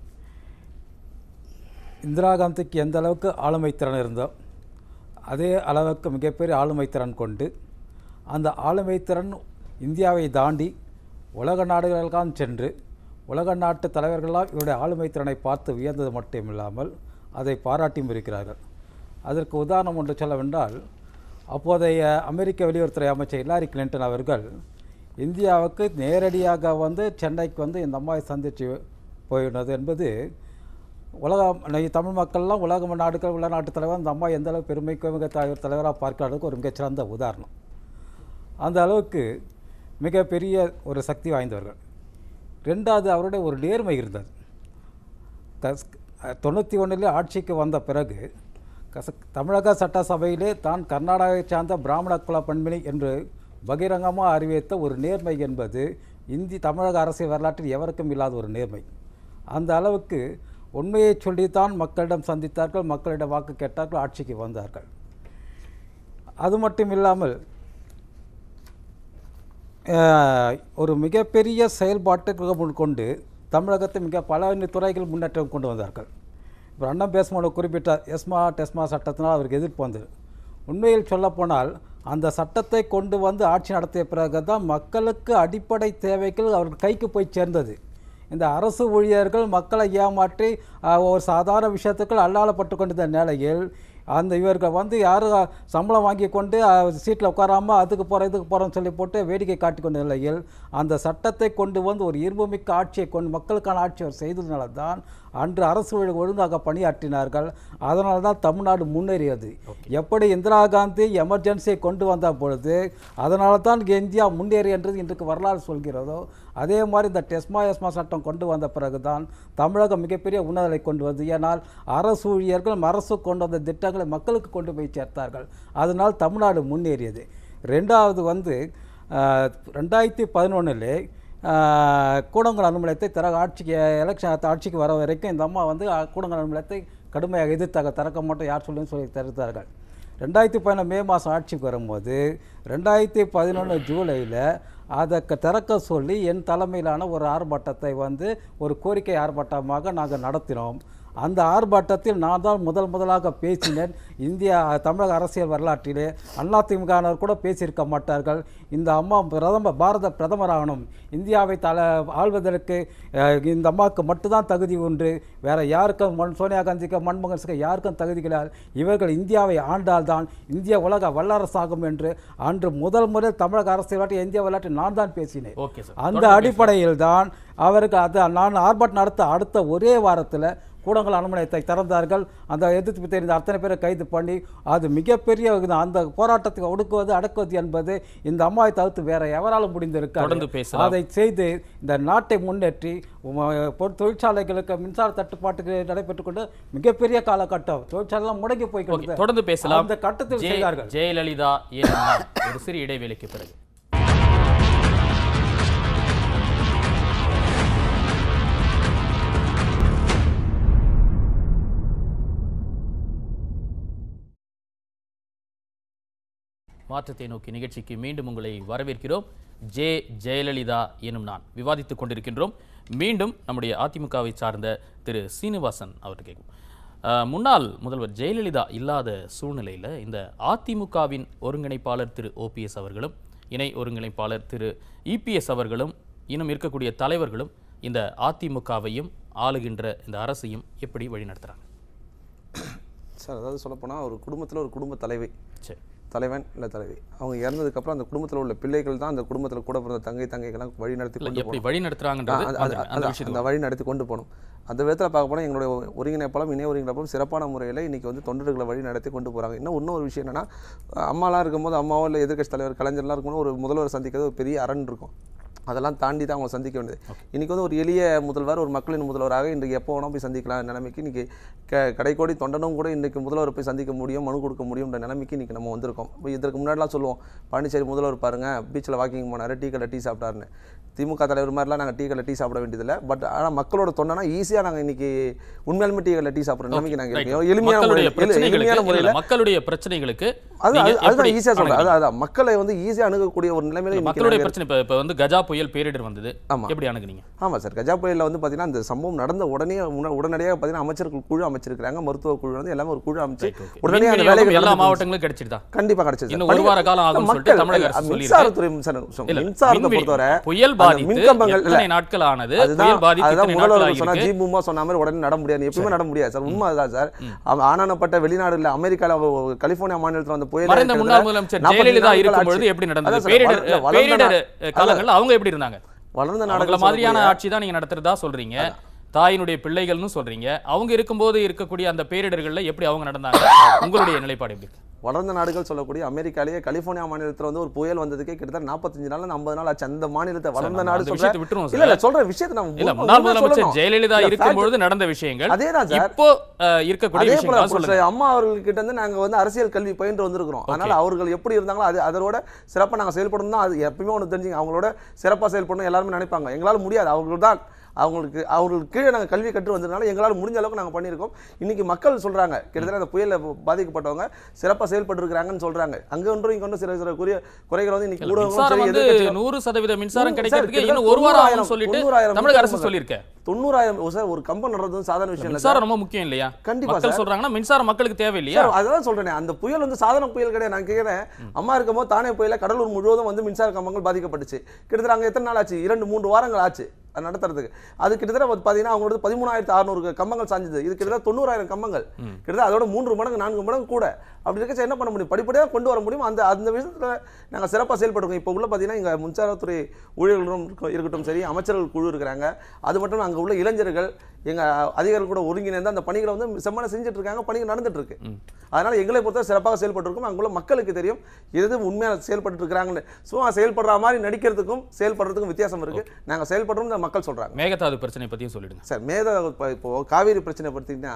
இந்திரா காந்திக்கு எந்த அளவுக்கு ஆளுமை திறன் இருந்தோ அதே அளவுக்கு மிகப்பெரிய ஆளுமை திறன் கொண்டு அந்த ஆளுமை திறன் இந்தியாவை தாண்டி உலக நாடுகளுக்கெல்லாம் சென்று உலக நாட்டு தலைவர்களால் இவருடைய ஆளுமை திறனை பார்த்து வியந்தது மட்டும் இல்லாமல் அதை பாராட்டியும் இருக்கிறார்கள் அதற்கு உதாரணம் ஒன்று சொல்லவென்றால் அப்போதைய அமெரிக்க வெளியுறவுத்துறை அமைச்சர் ஹிலாரி கிளின்டன் அவர்கள் இந்தியாவுக்கு நேரடியாக வந்து சென்னைக்கு வந்து இந்த அம்மாவை சந்தித்து போயினது என்பது உலகம் இன்னைக்கு தமிழ் மக்கள்லாம் உலக நாடுகள் உலக நாட்டு தலைவர் அந்த அம்மா எந்த அளவு பெருமைக்கு மிக தலைவர் தலைவராக பார்க்கிறதுக்கு ஒரு மிகச்சிறந்த உதாரணம் அந்த அளவுக்கு மிகப்பெரிய ஒரு சக்தி வாய்ந்தவர்கள் ரெண்டாவது அவருடைய ஒரு நேர்மை இருந்தது தஸ் தொண்ணூற்றி ஒன்றில் ஆட்சிக்கு வந்த பிறகு க கச தமிழக சட்டசபையிலே தான் கர்நாடகாவை சார்ந்த பிராமண குல பெண்மணி என்று பகிரங்கமாக அறிவித்த ஒரு நேர்மை என்பது இந்தி தமிழக அரசியல் வரலாற்றில் எவருக்கும் இல்லாத ஒரு நேர்மை அந்த அளவுக்கு உண்மையை சொல்லித்தான் மக்களிடம் சந்தித்தார்கள் மக்களிடம் வாக்கு கேட்டார்கள் ஆட்சிக்கு வந்தார்கள் அது மட்டும் இல்லாமல் அஹ், ஒரு மிகப்பெரிய செயல்பாட்டுக்கு கொண்டு தமிழகத்தை மிக பல துறைகள் முன்னேற்றம் கொண்டு வந்தார்கள் இப்போ அண்ணன் பேசும்போது குறிப்பிட்டார் எஸ்மா டெஸ்மா சட்டத்தினால் அவருக்கு எதிர்ப்பு வந்தது உண்மையில் சொல்லப்போனால் அந்த சட்டத்தை கொண்டு வந்து ஆட்சி நடத்திய பிறகு தான் மக்களுக்கு அடிப்படை தேவைகள் அவர்கள் கைக்கு போய் சேர்ந்தது இந்த அரசு ஊழியர்கள் மக்களை ஏமாற்றி அஹ், ஒரு சாதாரண விஷயத்துக்குள் அல்லாளப்பட்டு கொண்டிருந்த நிலையில் அந்த இவர்கள் வந்து யாரும் சம்பளம் வாங்கி கொண்டு சீட்டில் உட்காராமல் அதுக்கு போகிறோம் இதுக்கு போகிறோம்னு சொல்லி போட்டு வேடிக்கை காட்டி கொண்ட நிலையில் அந்த சட்டத்தை கொண்டு வந்து ஒரு இரும்புமிக்க ஆட்சியை கொண்டு மக்களுக்கான ஆட்சி அவர் செய்ததுனால தான் அன்று அரசு ஒழு- ஒழுங்காக பணியாற்றினார்கள் அதனால தான் தமிழ்நாடு முன்னேறியது எப்படி இந்திரா காந்தி எமர்ஜென்சியை கொண்டு வந்த பொழுது அதனால தான் இந்தியா முன்னேறி என்றது இன்றைக்கு வரலாறு சொல்கிறதோ அதே மாதிரி இந்த டெஸ்மா எஸ்மா சட்டம் கொண்டு வந்த பிறகுதான் தமிழகம் மிகப்பெரிய உணர்வை கொண்டு வந்து ஏனால் அரசு ஊழியர்கள் அரசு கொண்டு வந்த திட்டங்களை மக்களுக்கு கொண்டு போய் சேர்த்தார்கள் அதனால் தமிழ்நாடு முன்னேறியது ரெண்டாவது வந்து ஆஹ், ரெண்டாயிரத்தி பதினொன்றிலே கூடங்குள அனுமலத்தை திற ஆட்சிக்கு எலெக்ஷன் ஆட்சிக்கு வர வரைக்கும் இந்த அம்மா வந்து அஹ், கூடங்குள அனுமலத்தை கடுமையாக எதிர்த்தாங்க திறக்க மாட்டோம் யார் சொல்லுன்னு சொல்லி தடுத்தார்கள் ரெண்டாயிரத்தி பதினொன்று மே மாதம் ஆட்சிக்கு வரும்போது ரெண்டாயிரத்தி பதினொன்று ஜூலையில் அதை க- திறக்க சொல்லி என் தலைமையிலான ஒரு ஆர்ப்பாட்டத்தை வந்து ஒரு கோரிக்கை ஆர்ப்பாட்டமாக நாங்கள் நடத்தினோம் அந்த ஆர்ப்பாட்டத்தில் நான் தான் முதல் முதலாக பேசினேன் இந்தியா தமிழக அரசியல் வரலாற்றிலே அதிமுகவினர் கூட பேசியிருக்க மாட்டார்கள் இந்த அம்மா பிரதம பாரத பிரதமராகணும் இந்தியாவை தல ஆள்வதற்கு அஹ், இந்த அம்மாவுக்கு மட்டும்தான் தகுதி உண்டு வேற யாருக்கும் மன் சோனியா காந்திக்கு மன்மோகன் சிங் யாருக்கும் தகுதி கிடையாது இவர்கள் இந்தியாவை ஆண்டால்தான் இந்தியா உலக வல்லரசாகும் என்று அன்று முதல் முறை தமிழக அரசியல் வரலாற்று இந்திய வரலாற்றில் நான் தான் பேசினேன் ஓகே சார் அந்த அடிப்படையில் தான் அவருக்கு அது நான் ஆர்ப்பாட்டம் நடத்த அடுத்த ஒரே வாரத்தில் கூடங்கள் அனுமதித்தை திறந்தார்கள் அந்த எதிர்ப்பு தெரிந்த அத்தனை பேரை கைது பண்ணி அது மிகப்பெரிய இது. அந்த போராட்டத்தை ஒடுக்குவது அடக்குவது என்பது இந்த அம்மாவை தவிர்த்து வேற எவராலும் முடிந்திருக்காது தொடர்ந்து பேசலாம். அதை செய்து இந்த நாட்டை முன்னேற்றி உம- பொ- தொழிற்சாலைகளுக்கு மின்சார தட்டுப்பாட்டுக்கு நடைபெற்றுக் கொண்டு மிகப்பெரிய காலகட்டம் தொழிற்சாலைலாம் முடங்கி ஓகே போய்கிறது தொடர்ந்து பேசலாம் அந்த கட்டத்தில் ஜெய- செய்தார்கள் ஜெயலலிதா ஏன்னா ஒரு சிறிய இடைவேளைக்கு பிறகு மாற்றத்தை நோக்கி நிகழ்ச்சிக்கு மீண்டும் உங்களை வரவேற்கிறோம் ஜே ஜெயலலிதா எனும் நான் விவாதித்துக் கொண்டிருக்கின்றோம் மீண்டும் நம்முடைய அதிமுகவை சார்ந்த திரு சீனிவாசன் அவர்கிட்ட கேட்கும் அஹ், முன்னாள் முதல்வர் ஜெயலலிதா இல்லாத சூழ்நிலையில் இந்த அதிமுகவின் ஒருங்கிணைப்பாளர் திரு ஓபிஎஸ் அவர்களும் இணை ஒருங்கிணைப்பாளர் திரு இபிஎஸ் அவர்களும் இன்னும் இருக்கக்கூடிய தலைவர்களும் இந்த அதிமுகவையும் ஆளுகின்ற இந்த அரசையும் எப்படி வழிநடத்துறாங்க சார் அதாவது சொல்லப்போனால் ஒரு குடும்பத்தில் ஒரு குடும்ப தலைவி சரி தலைவன் இல்லை தலைவி அவங்க இறந்ததுக்கப்புறம் அந்த குடும்பத்தில் உள்ள பிள்ளைகள் தான் அந்த குடும்பத்தில் கூட பிறந்த தங்கை தங்கைகள்லாம் வழி நடத்தி கொண்டு எப்படி போகணும். வழி நடத்துறாங்கன்றது அது- அது- அந்த- அந்த அதான், விஷயத்துல அந்த வழி நடத்தி கொண்டு போகணும் அந்த விதத்தில் பார்க்க போனால் எங்களுடைய ஒருங்கிணைப்பாளம் இணை ஒருங்கிணைப்பாளம் சிறப்பான முறையில் இன்னைக்கு வந்து தொண்டர்களை வழி நடத்தி கொண்டு போகிறாங்க இன்னும் இன்னொரு விஷயம் என்னன்னா அம்மாலாம் இருக்கும்போது அம்மாவோ இல்லை எதிர்க்கட்சி தலைவர் கலைஞர்லாம் இருக்கும்போது ஒரு முதல்வர் சந்திக்கிறது ஒரு பெரிய அரண் இருக்கும் அதெல்லாம் தாண்டி தான் அவங்க சந்திக்க வேண்டியது இன்னைக்கு வந்து ஒரு எளிய முதல்வர் ஒரு மக்களின் முதல்வராக இன்றைக்கு எப்போ வேணால் போய் சந்திக்கலாம் நிலைமைக்கு இன்னைக்கு க கடைக்கோடி தொண்டனும் கூட இன்றைக்கு முதல்வரை போய் சந்திக்க முடியும் மனு கொடுக்க முடியும்ன்ற நிலைமைக்கு இன்னைக்கு நம்ம வந்திருக்கோம் இப்போ இதற்கு முன்னாடிலாம் சொல்லுவோம் பழனிச்சேரி முதல்வர் பாருங்க பீச்சில் வாக்கிங் போனார் டீ கடை டீ சாப்பிட்டாருன்னு திமுக தலைவர் மாதிரிலாம் நாங்கள் டீ கடை டீ சாப்பிட வேண்டியதில்லை பட் ஆனால் மக்களோட தொண்டனா ஈஸியாக நாங்கள் இன்னைக்கு உண்மையாலுமே டீ கடை டீ சாப்பிட்ற நிலைமைக்கு நாங்கள் Right. இருக்கோம் எளிமையான மக்களுடைய முறையில் எளி- பிரச்சனைகளுக்கு எளிமையான இல்ல, முறையில் மக்களுடைய பிரச்சனைகளுக்கு அது நீங்க அது- அதுதான் எப்படி ஈஸியாக சொல்கிறேன் அணுகுறீங்க? அதான் அதான் மக்களை வந்து ஈஸியாக அணுகக்கூடிய ஒரு நிலைமையில இன்னைக்கு மக்களுடைய நாங்க பிரச்சனை இப்ப இப்ப வந்து கஜா புயல் பேரிடர் வந்தது ஆமா. எப்படி அணுகுனீங்க ஆமாம் சார் கஜா புயலில் வந்து பார்த்தீங்கன்னா அந்த சம்பவம் நடந்த உடனே முன்ன- உடனடியாக பார்த்தீங்கன்னா அமைச்சர்கள் குழு அமைச்சிருக்காங்க மருத்துவ குழு வந்து எல்லாமே ஒரு குழு அமைச்சு Right, okay. உடனே அந்த மின் வேலைகள் விநியோகம் எல்லா நடந்துட்டு மாவட்டங்களும் கிடைச்சிருதா கண்டிப்பா கிடைச்சது இன்னும் ஒரு வார காலம் ஆகும்னு சொல்லிட்டு மக்கள் தமிழக இல்ல, அரசு சொல்லியிருக்கு. மின்சாரத்துறை மின்சார- இல்ல, மின்சாரத்தை மின்வெளி- பொறுத்தவரை புயல் அந்த பாதித்து மின்கம்பங்கள் இல்ல, எத்தனை நாட்கள் ஆனது அதுதான் புயல் பாதித்து அதுதான் இத்தனை நாட்கள் முதல்வர் சொன்னா ஆகியிருக்கு. ஜி பூமா சொன்ன மாதிரி உடனே நட முடியாது எப்பவுமே நட முடியாது சார் உண்மை அதுதான் சார் அவ- ஆனானப்பட்ட வெளிநாடுல அமெரிக்கால அவ- கலிபோர்னியா மாநிலத்துல வந்த புயல் மறைந்த முன்னாள் முதலமைச்சர் ஜெயலலிதா இருக்கும் பொழுது எப்படி நடந்தது பேரிடர் பேரிடர் காலங்கள்ல அவங்க எப்படி இருந்தாங்க வளர்ந்த அவங்கள நாடுகள் மாதிரியான ஆட்சி தான் நீங்க நடத்துறதா சொல்றீங்க தாயினுடைய பிள்ளைகள்னு சொல்றீங்க அவங்க இருக்கும்போது இருக்கக்கூடிய அந்த பேரிடர்கள்ல எப்படி அவங்க நடந்தாங்க உங்களுடைய நிலைப்பாடு எப்படி இருக்கு? வளர்ந்த நாடுகள் சொல்லக்கூடிய அமெரிக்காலேயே கலிஃபோர்னியா மாநிலத்தில் வந்து ஒரு புயல் வந்ததுக்கே கிட்டத்தட்ட நாற்பத்தஞ்சு நாள் ஐம்பது நாள் ஆச்சு அந்த மாநிலத்தை வளர்ந்த நம்ம நாடு அந்த சொல்ற விஷயத்தை விட்டுருவோம் இல்ல இல்ல சார். சொல்ற விஷயத்தை நம்ம இல்ல உண்மை- முன்னாள் உண்மை முதலமைச்சர் சொல்லணும். ஜெயலலிதா இல்ல, இருக்கும் fact- பொழுது நடந்த விஷயங்கள் அதேதான் சார். இப்போ அஹ், இருக்கக்கூடிய அதே போல விஷயங்கள் சொல்லுங்க புரட்சி அம்மா அவர்கள்கிட்ட இருந்து நாங்க வந்து அரசியல் கல்வி பயின்று வந்திருக்கிறோம் அதனால அவர்கள் எப்படி இருந்தாங்களோ அது அதோட சிறப்பா நாங்க செயல்படணும் தான் அது எப்பயுமே ஒன்று தெரிஞ்சுங்க அவங்களோட சிறப்பா செயல்படணும் எல்லாருமே நினைப்பாங்க எங்களால முடியாது அவர்கள் தான் அவங்களுக்கு அவர்களுக்கு கீழே நாங்கள் கல்வி கற்று வந்ததுனால எங்களால் முடிஞ்ச அளவுக்கு நாங்கள் பண்ணியிருக்கோம் இன்னைக்கு மக்கள் சொல்றாங்க கிட்டத்தட்ட அந்த புயலில் பாதிக்கப்பட்டவங்க சிறப்பாக செயல்பட்டு சொல்றாங்க அங்கே ஒன்றும் இங்கே ஒன்றும் சில சில குறைய குறைகள் வந்து இன்னைக்கு ஊடகங்களும் மின்சாரம் சரி வந்து எதிர்க்கட்சிகளும் நூறு சதவீத மின்சாரம் சார், கிடைக்கிறதுக்கு கிட்டத்தட்ட இன்னும் ஒரு வாரம் ஆகும் தொண்ணூறாயிரம் சொல்லிட்டு தொண்ணூறாயிரம் தமிழக அரசு மின்சாரம் சொல்லியிருக்கேன் தொண்ணூறாயிரம் ஓ சார் ஒரு கம்பம் நடுறது வந்து சாதாரண விஷயம் இல்லை மின்சாரம் ரொம்ப முக்கியம் இல்லையா கண்டிப்பா மக்கள் சார். சொல்றாங்கன்னா மின்சாரம் மக்களுக்கு தேவை இல்லையா சார் அதான் சொல்றேனே அந்த புயல் வந்து சாதாரண புயல் கிடையாது நான் கேட்கிறேன் அம்மா இருக்கும்போது தானே புயல கடலூர் முழுவதும் வந்து மின்சார கம்பங்கள் பாதிக்கப்பட்டுச்சு கிட்டத்தட்ட அங்க எத்தனை நாள் ஆச்சு இரண்டு மூன்று வாரங்கள் ஆச்சு அது நடத்துறதுக்கு அது கிட்டத்தட்ட வந்து பாத்தீங்கன்னா அவங்களோட பதிமூணாயிரத்து அறுநூறு கம்பங்கள் சாஞ்சது இது கிட்டத்தட்ட தொண்ணூறாயிரம் கம்பங்கள் கிட்டத்தட்ட அதோட மூன்று மடங்கு நான்கு மடங்கு கூட அப்படி இருக்கச்ச என்ன பண்ண முடியும் படிப்படியாக கொண்டு வர முடியும் அந்த அந்த விஷயத்துல நாங்க சிறப்பா செயல்பட்டுருக்கோம் இப்போ உள்ள பாத்தீங்கன்னா இங்க மின்சாரத்துறை ஊழியர்களும் இருக்க- இருக்கட்டும் சரி அமைச்சர்கள் குழு இருக்கிறாங்க அது மட்டும் அங்க உள்ள இளைஞர்கள் எங்க அதிகாரிகள் கூட ஒருங்கிணைந்து அந்த பணிகளை வந்து செம்மன செஞ்சுட்டு இருக்காங்க பணிகள் நடந்துட்டு இருக்கு அதனால எங்களை பொறுத்த சிறப்பாக செயல்பட்டு இருக்கோம் அங்குள்ள மக்களுக்கு தெரியும் எது உண்மையாக செயல்பட்டு இருக்கிறாங்கன்னு சும்மா செயல்படுற மாதிரி நடிக்கிறதுக்கும் செயல்படுறதுக்கும் வித்தியாசம் இருக்கு நாங்க செயல்படுறோம் இந்த மக்கள் சொல்றாங்க மேகதாது பிரச்சனை பத்தியும் சொல்லிடுங்க சார் மேத இப்ப- இப்போ காவிரி பிரச்சனை பார்த்தீங்கன்னா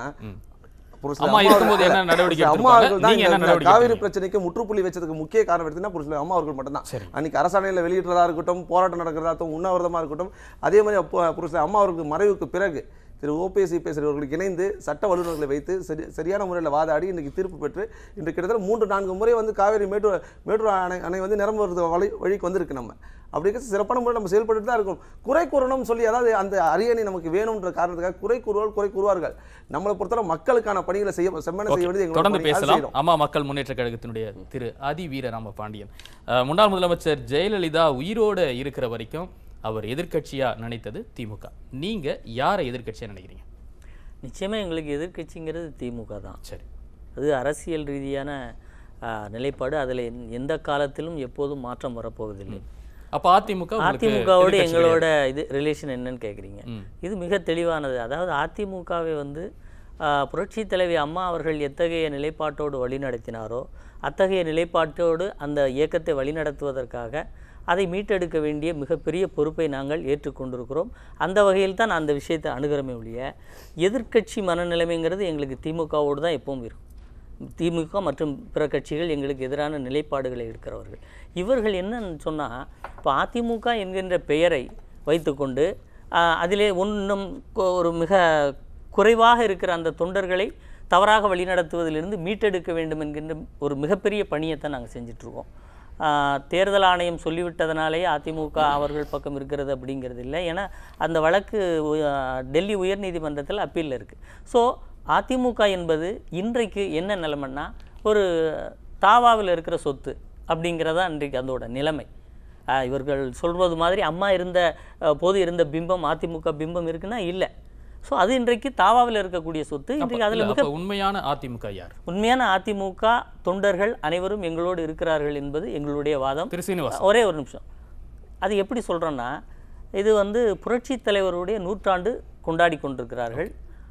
ஒரு சில அம்மா அம்மா இருக்கும்போது அவர்கள் என்ன நடவடிக்கை அம்மா எடுத்திருப்பாங்க? அவர்கள் தான் நீங்க என்ன இந்த நடவடிக்கை காவிரி எடுத்தீங்க? பிரச்சனைக்கு முற்றுப்புள்ளி வச்சதுக்கு முக்கிய காரணம் எடுத்தீங்கன்னா ஒரு சில அம்மா அவர்கள் மட்டும்தான் சரி. அன்னைக்கு அரசாணையில் வெளியிடுறதா இருக்கட்டும் போராட்டம் நடக்கிறதா இருக்கட்டும் உண்ணாவிரதமா இருக்கட்டும் அதே மாதிரி அப்போ புருஷ அம்மா அவர்களுக்கு மறைவுக்கு பிறகு திரு ஓபிஎஸ் இபிஎஸ் அவர்களுக்கு இணைந்து சட்ட வல்லுநர்களை வைத்து சரி சரியான முறையில் வாதாடி இன்றைக்கு தீர்ப்பு பெற்று இன்று கிட்டத்தட்ட மூன்று நான்கு முறை வந்து காவேரி மேட்டூர் மேட்டூர் அணை அணை வந்து நிரம்புறது வழி வழிக்கு வந்திருக்கு நம்ம அப்படி இருக்க சிறப்பான முறையில் நம்ம செயல்பட்டு தான் இருக்கும் குறை கூறணும்னு சொல்லி அதாவது அந்த அரியணை நமக்கு வேணும்ன்ற காரணத்துக்காக குறை கூறுவார்கள் குறை கூறுவார்கள் நம்மளை பொறுத்தவரை மக்களுக்கான பணிகளை செய்ய செம்மனை செய்ய வேண்டியது எங்களோட தொடர்ந்து பணி. அதை பேசலாம் செய்றோம். அம்மா மக்கள் முன்னேற்ற கழகத்தினுடைய திரு அதி வீரராம பாண்டியன் அஹ், முன்னாள் முதலமைச்சர் ஜெயலலிதா உயிரோடு இருக்கிற வரைக்கும் அவர் எதிர்க்கட்சியா நினைத்தது திமுக நீங்க யாரை எதிர்க்கட்சியா நினைக்கிறீங்க நிச்சயமா எங்களுக்கு எதிர்க்கட்சிங்கிறது திமுக தான் சரி அது அரசியல் ரீதியான ஆ, நிலைப்பாடு அதில் எந்த காலத்திலும் எப்போதும் மாற்றம் வரப்போவதில்லை அப்ப அதிமுக உங்களுக்கு அதிமுகவோடு எதிர்க்கட்சி எங்களோட இது ரிலேஷன் என்னன்னு கேட்குறீங்க ம். இது மிக தெளிவானது அதாவது அதிமுகவை வந்து ஆ, புரட்சித் தலைவி அம்மா அவர்கள் எத்தகைய நிலைப்பாட்டோடு வழிநடத்தினாரோ அத்தகைய நிலைப்பாட்டோடு அந்த இயக்கத்தை வழிநடத்துவதற்காக அதை மீட்டெடுக்க வேண்டிய மிகப்பெரிய பொறுப்பை நாங்கள் ஏற்றுக்கொண்டிருக்கிறோம் அந்த வகையில் தான் அந்த விஷயத்தை அணுகிறமே ஒழிய எதிர்க்கட்சி மனநிலைமைங்கிறது எங்களுக்கு திமுகவோடு தான் எப்பவும் இருக்கும் திமுக மற்றும் பிற கட்சிகள் எங்களுக்கு எதிரான நிலைப்பாடுகளை எடுக்கிறவர்கள் இவர்கள் என்னன்னு சொன்னால் இப்போ அதிமுக என்கின்ற பெயரை வைத்துக்கொண்டு ஆஹ், அதிலே ஒன்றும் ஒரு மிக குறைவாக இருக்கிற அந்த தொண்டர்களை தவறாக வழிநடத்துவதிலிருந்து மீட்டெடுக்க வேண்டும் என்கின்ற ஒரு மிகப்பெரிய பணியைத்தான் நாங்கள் செஞ்சிட்ருக்கோம் தேர்தல் ஆணையம் சொல்லிவிட்டதனாலேயே அதிமுக அவர்கள் பக்கம் இருக்கிறது அப்படிங்கிறது இல்லை ஏன்னா அந்த வழக்கு உ- டெல்லி உயர்நீதிமன்றத்தில் அப்பீலில் இருக்குது ஸோ அதிமுக என்பது இன்றைக்கு என்ன நிலைமைன்னா ஒரு தாவாவில் இருக்கிற சொத்து அப்படிங்கிறதா இன்றைக்கு அதோட நிலைமை ஆஹ் இவர்கள் சொல்வது மாதிரி அம்மா இருந்த அஹ், போது இருந்த பிம்பம் அதிமுக பிம்பம் இருக்குன்னா இல்லை ஸோ அது இன்றைக்கு தாவாவில் இருக்கக்கூடிய சொத்து இன்றைக்கு அதில் இல்ல, மிக அப்ப உண்மையான அதிமுக யார் உண்மையான அதிமுக தொண்டர்கள் அனைவரும் எங்களோடு இருக்கிறார்கள் என்பது எங்களுடைய வாதம் திரு சீனிவாசன் ஒரே ஒரு நிமிஷம் அது எப்படி சொல்கிறோன்னா இது வந்து புரட்சி தலைவருடைய நூற்றாண்டு கொண்டாடி கொண்டிருக்கிறார்கள்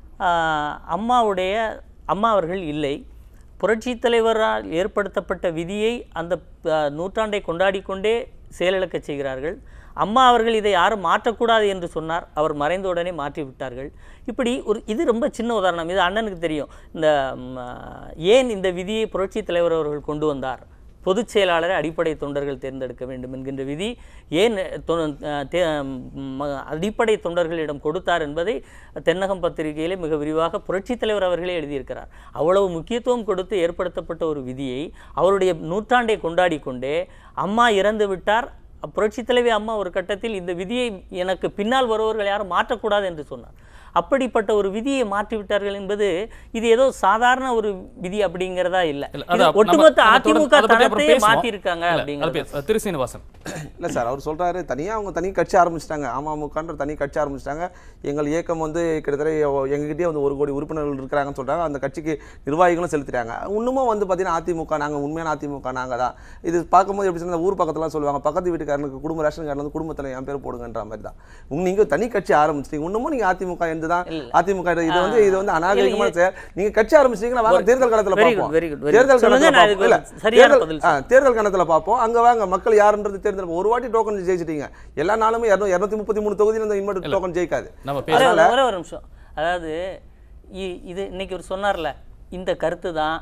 ஆஹ் அம்மாவுடைய அம்மா அவர்கள் இல்லை புரட்சி தலைவரால் ஏற்படுத்தப்பட்ட விதியை அந்த ஆஹ், நூற்றாண்டை கொண்டாடி கொண்டே செயலிழக்கச் செய்கிறார்கள் அம்மா அவர்கள் இதை யாரும் மாற்றக்கூடாது என்று சொன்னார் அவர் மறைந்த உடனே மாற்றி விட்டார்கள் இப்படி ஒரு இது ரொம்ப சின்ன உதாரணம் இது அண்ணனுக்கு தெரியும் இந்த ம், ஆஹ், ஏன் இந்த விதியை புரட்சி தலைவர் அவர்கள் கொண்டு வந்தார் பொதுச் செயலாளரை அடிப்படை தொண்டர்கள் தேர்ந்தெடுக்க வேண்டும் என்கின்ற விதி ஏன் தொ- அஹ் தே- ம- அடிப்படை தொண்டர்களிடம் கொடுத்தார் என்பதை தென்னகம் பத்திரிகையிலே மிக விரிவாக புரட்சித் தலைவர் அவர்களே எழுதியிருக்கிறார் அவ்வளவு முக்கியத்துவம் கொடுத்து ஏற்படுத்தப்பட்ட ஒரு விதியை அவருடைய நூற்றாண்டை கொண்டாடி கொண்டே அம்மா இறந்து விட்டார் புரட்சித் தலைவி அம்மா ஒரு கட்டத்தில் இந்த விதியை எனக்கு பின்னால் வருபவர்கள் யாரும் மாற்றக்கூடாது என்று சொன்னார் அப்படிப்பட்ட ஒரு விதியை மாற்றி விட்டார்கள் என்பது இது ஏதோ சாதாரண ஒரு விதி அப்படிங்கிறதா இல்ல இல்ல, இது அது நம்ம- ஒட்டுமொத்த நம்ம தொடர்ந்து அதிமுக அதை பத்தி அப்புறம் தனத்தையே பேசுவோம். மாத்தி இருக்காங்க இல்ல, அது அப்படிங்கிறது பேச- திரு சீனிவாசன் இல்லை சார் அவர் சொல்றாரு தனியா அவங்க தனி கட்சி ஆரம்பிச்சிட்டாங்க அமமுகன்ற தனி கட்சி ஆரம்பிச்சிட்டாங்க எங்கள் இயக்கம் வந்து கிட்டத்தட்ட எங்ககிட்டயே வந்து ஒரு கோடி உறுப்பினர்கள் இருக்கிறாங்கன்னு சொல்றாங்க அந்த கட்சிக்கு நிர்வாகிகளும் செலுத்திட்டாங்க இன்னமும் வந்து பார்த்தீங்கன்னா அதிமுக நாங்க உண்மையான அதிமுக நாங்க தான் இது பார்க்கும்போது எப்படி சொன்னா ஊர் பக்கத்துலாம் சொல்லுவாங்க பக்கத்து வீட்டுக்காரனுக்கு குடும்ப ரேஷன் கார்டில் வந்து குடும்பத்தில் என் பேர் போடுங்கன்ற மாதிரி தான் உங்க நீங்க தனி கட்சி ஆரம்பிச்சிட்டீங்க இன்னமும் நீங்க அதிமுக என்ற சேர்ந்து தான் அதிமுக இது வந்து இது வந்து அநாகரிகமான இல்ல, செயல் நீங்க கட்சி ஆரம்பிச்சீங்கன்னா வாங்க தேர்தல் காலத்துல very good, பார்ப்போம் very good, very good. தேர்தல் சொல்லுங்க, காலத்துல நான் இதுக்கு பார்ப்போம் இல்ல சரியான தேர்தல் பதில் ஆ, தேர்தல் கணத்துல பார்ப்போம் அங்க வாங்க மக்கள் யாருன்றது தேர்தல் ஒரு வாட்டி டோக்கன் ஜெயிச்சிட்டீங்க எல்லா நாளுமே இருநூத்தி முப்பத்தி மூணு தொகுதியில் இந்த இன்வெர்ட் டோக்கன் ஜெயிக்காது நம்ம ஒரே பேச ஒரு- ஒரே ஒரு நிமிஷம் அதாவது இ- இது இன்னைக்கு ஒரு சொன்னார்ல இந்த கருத்து தான்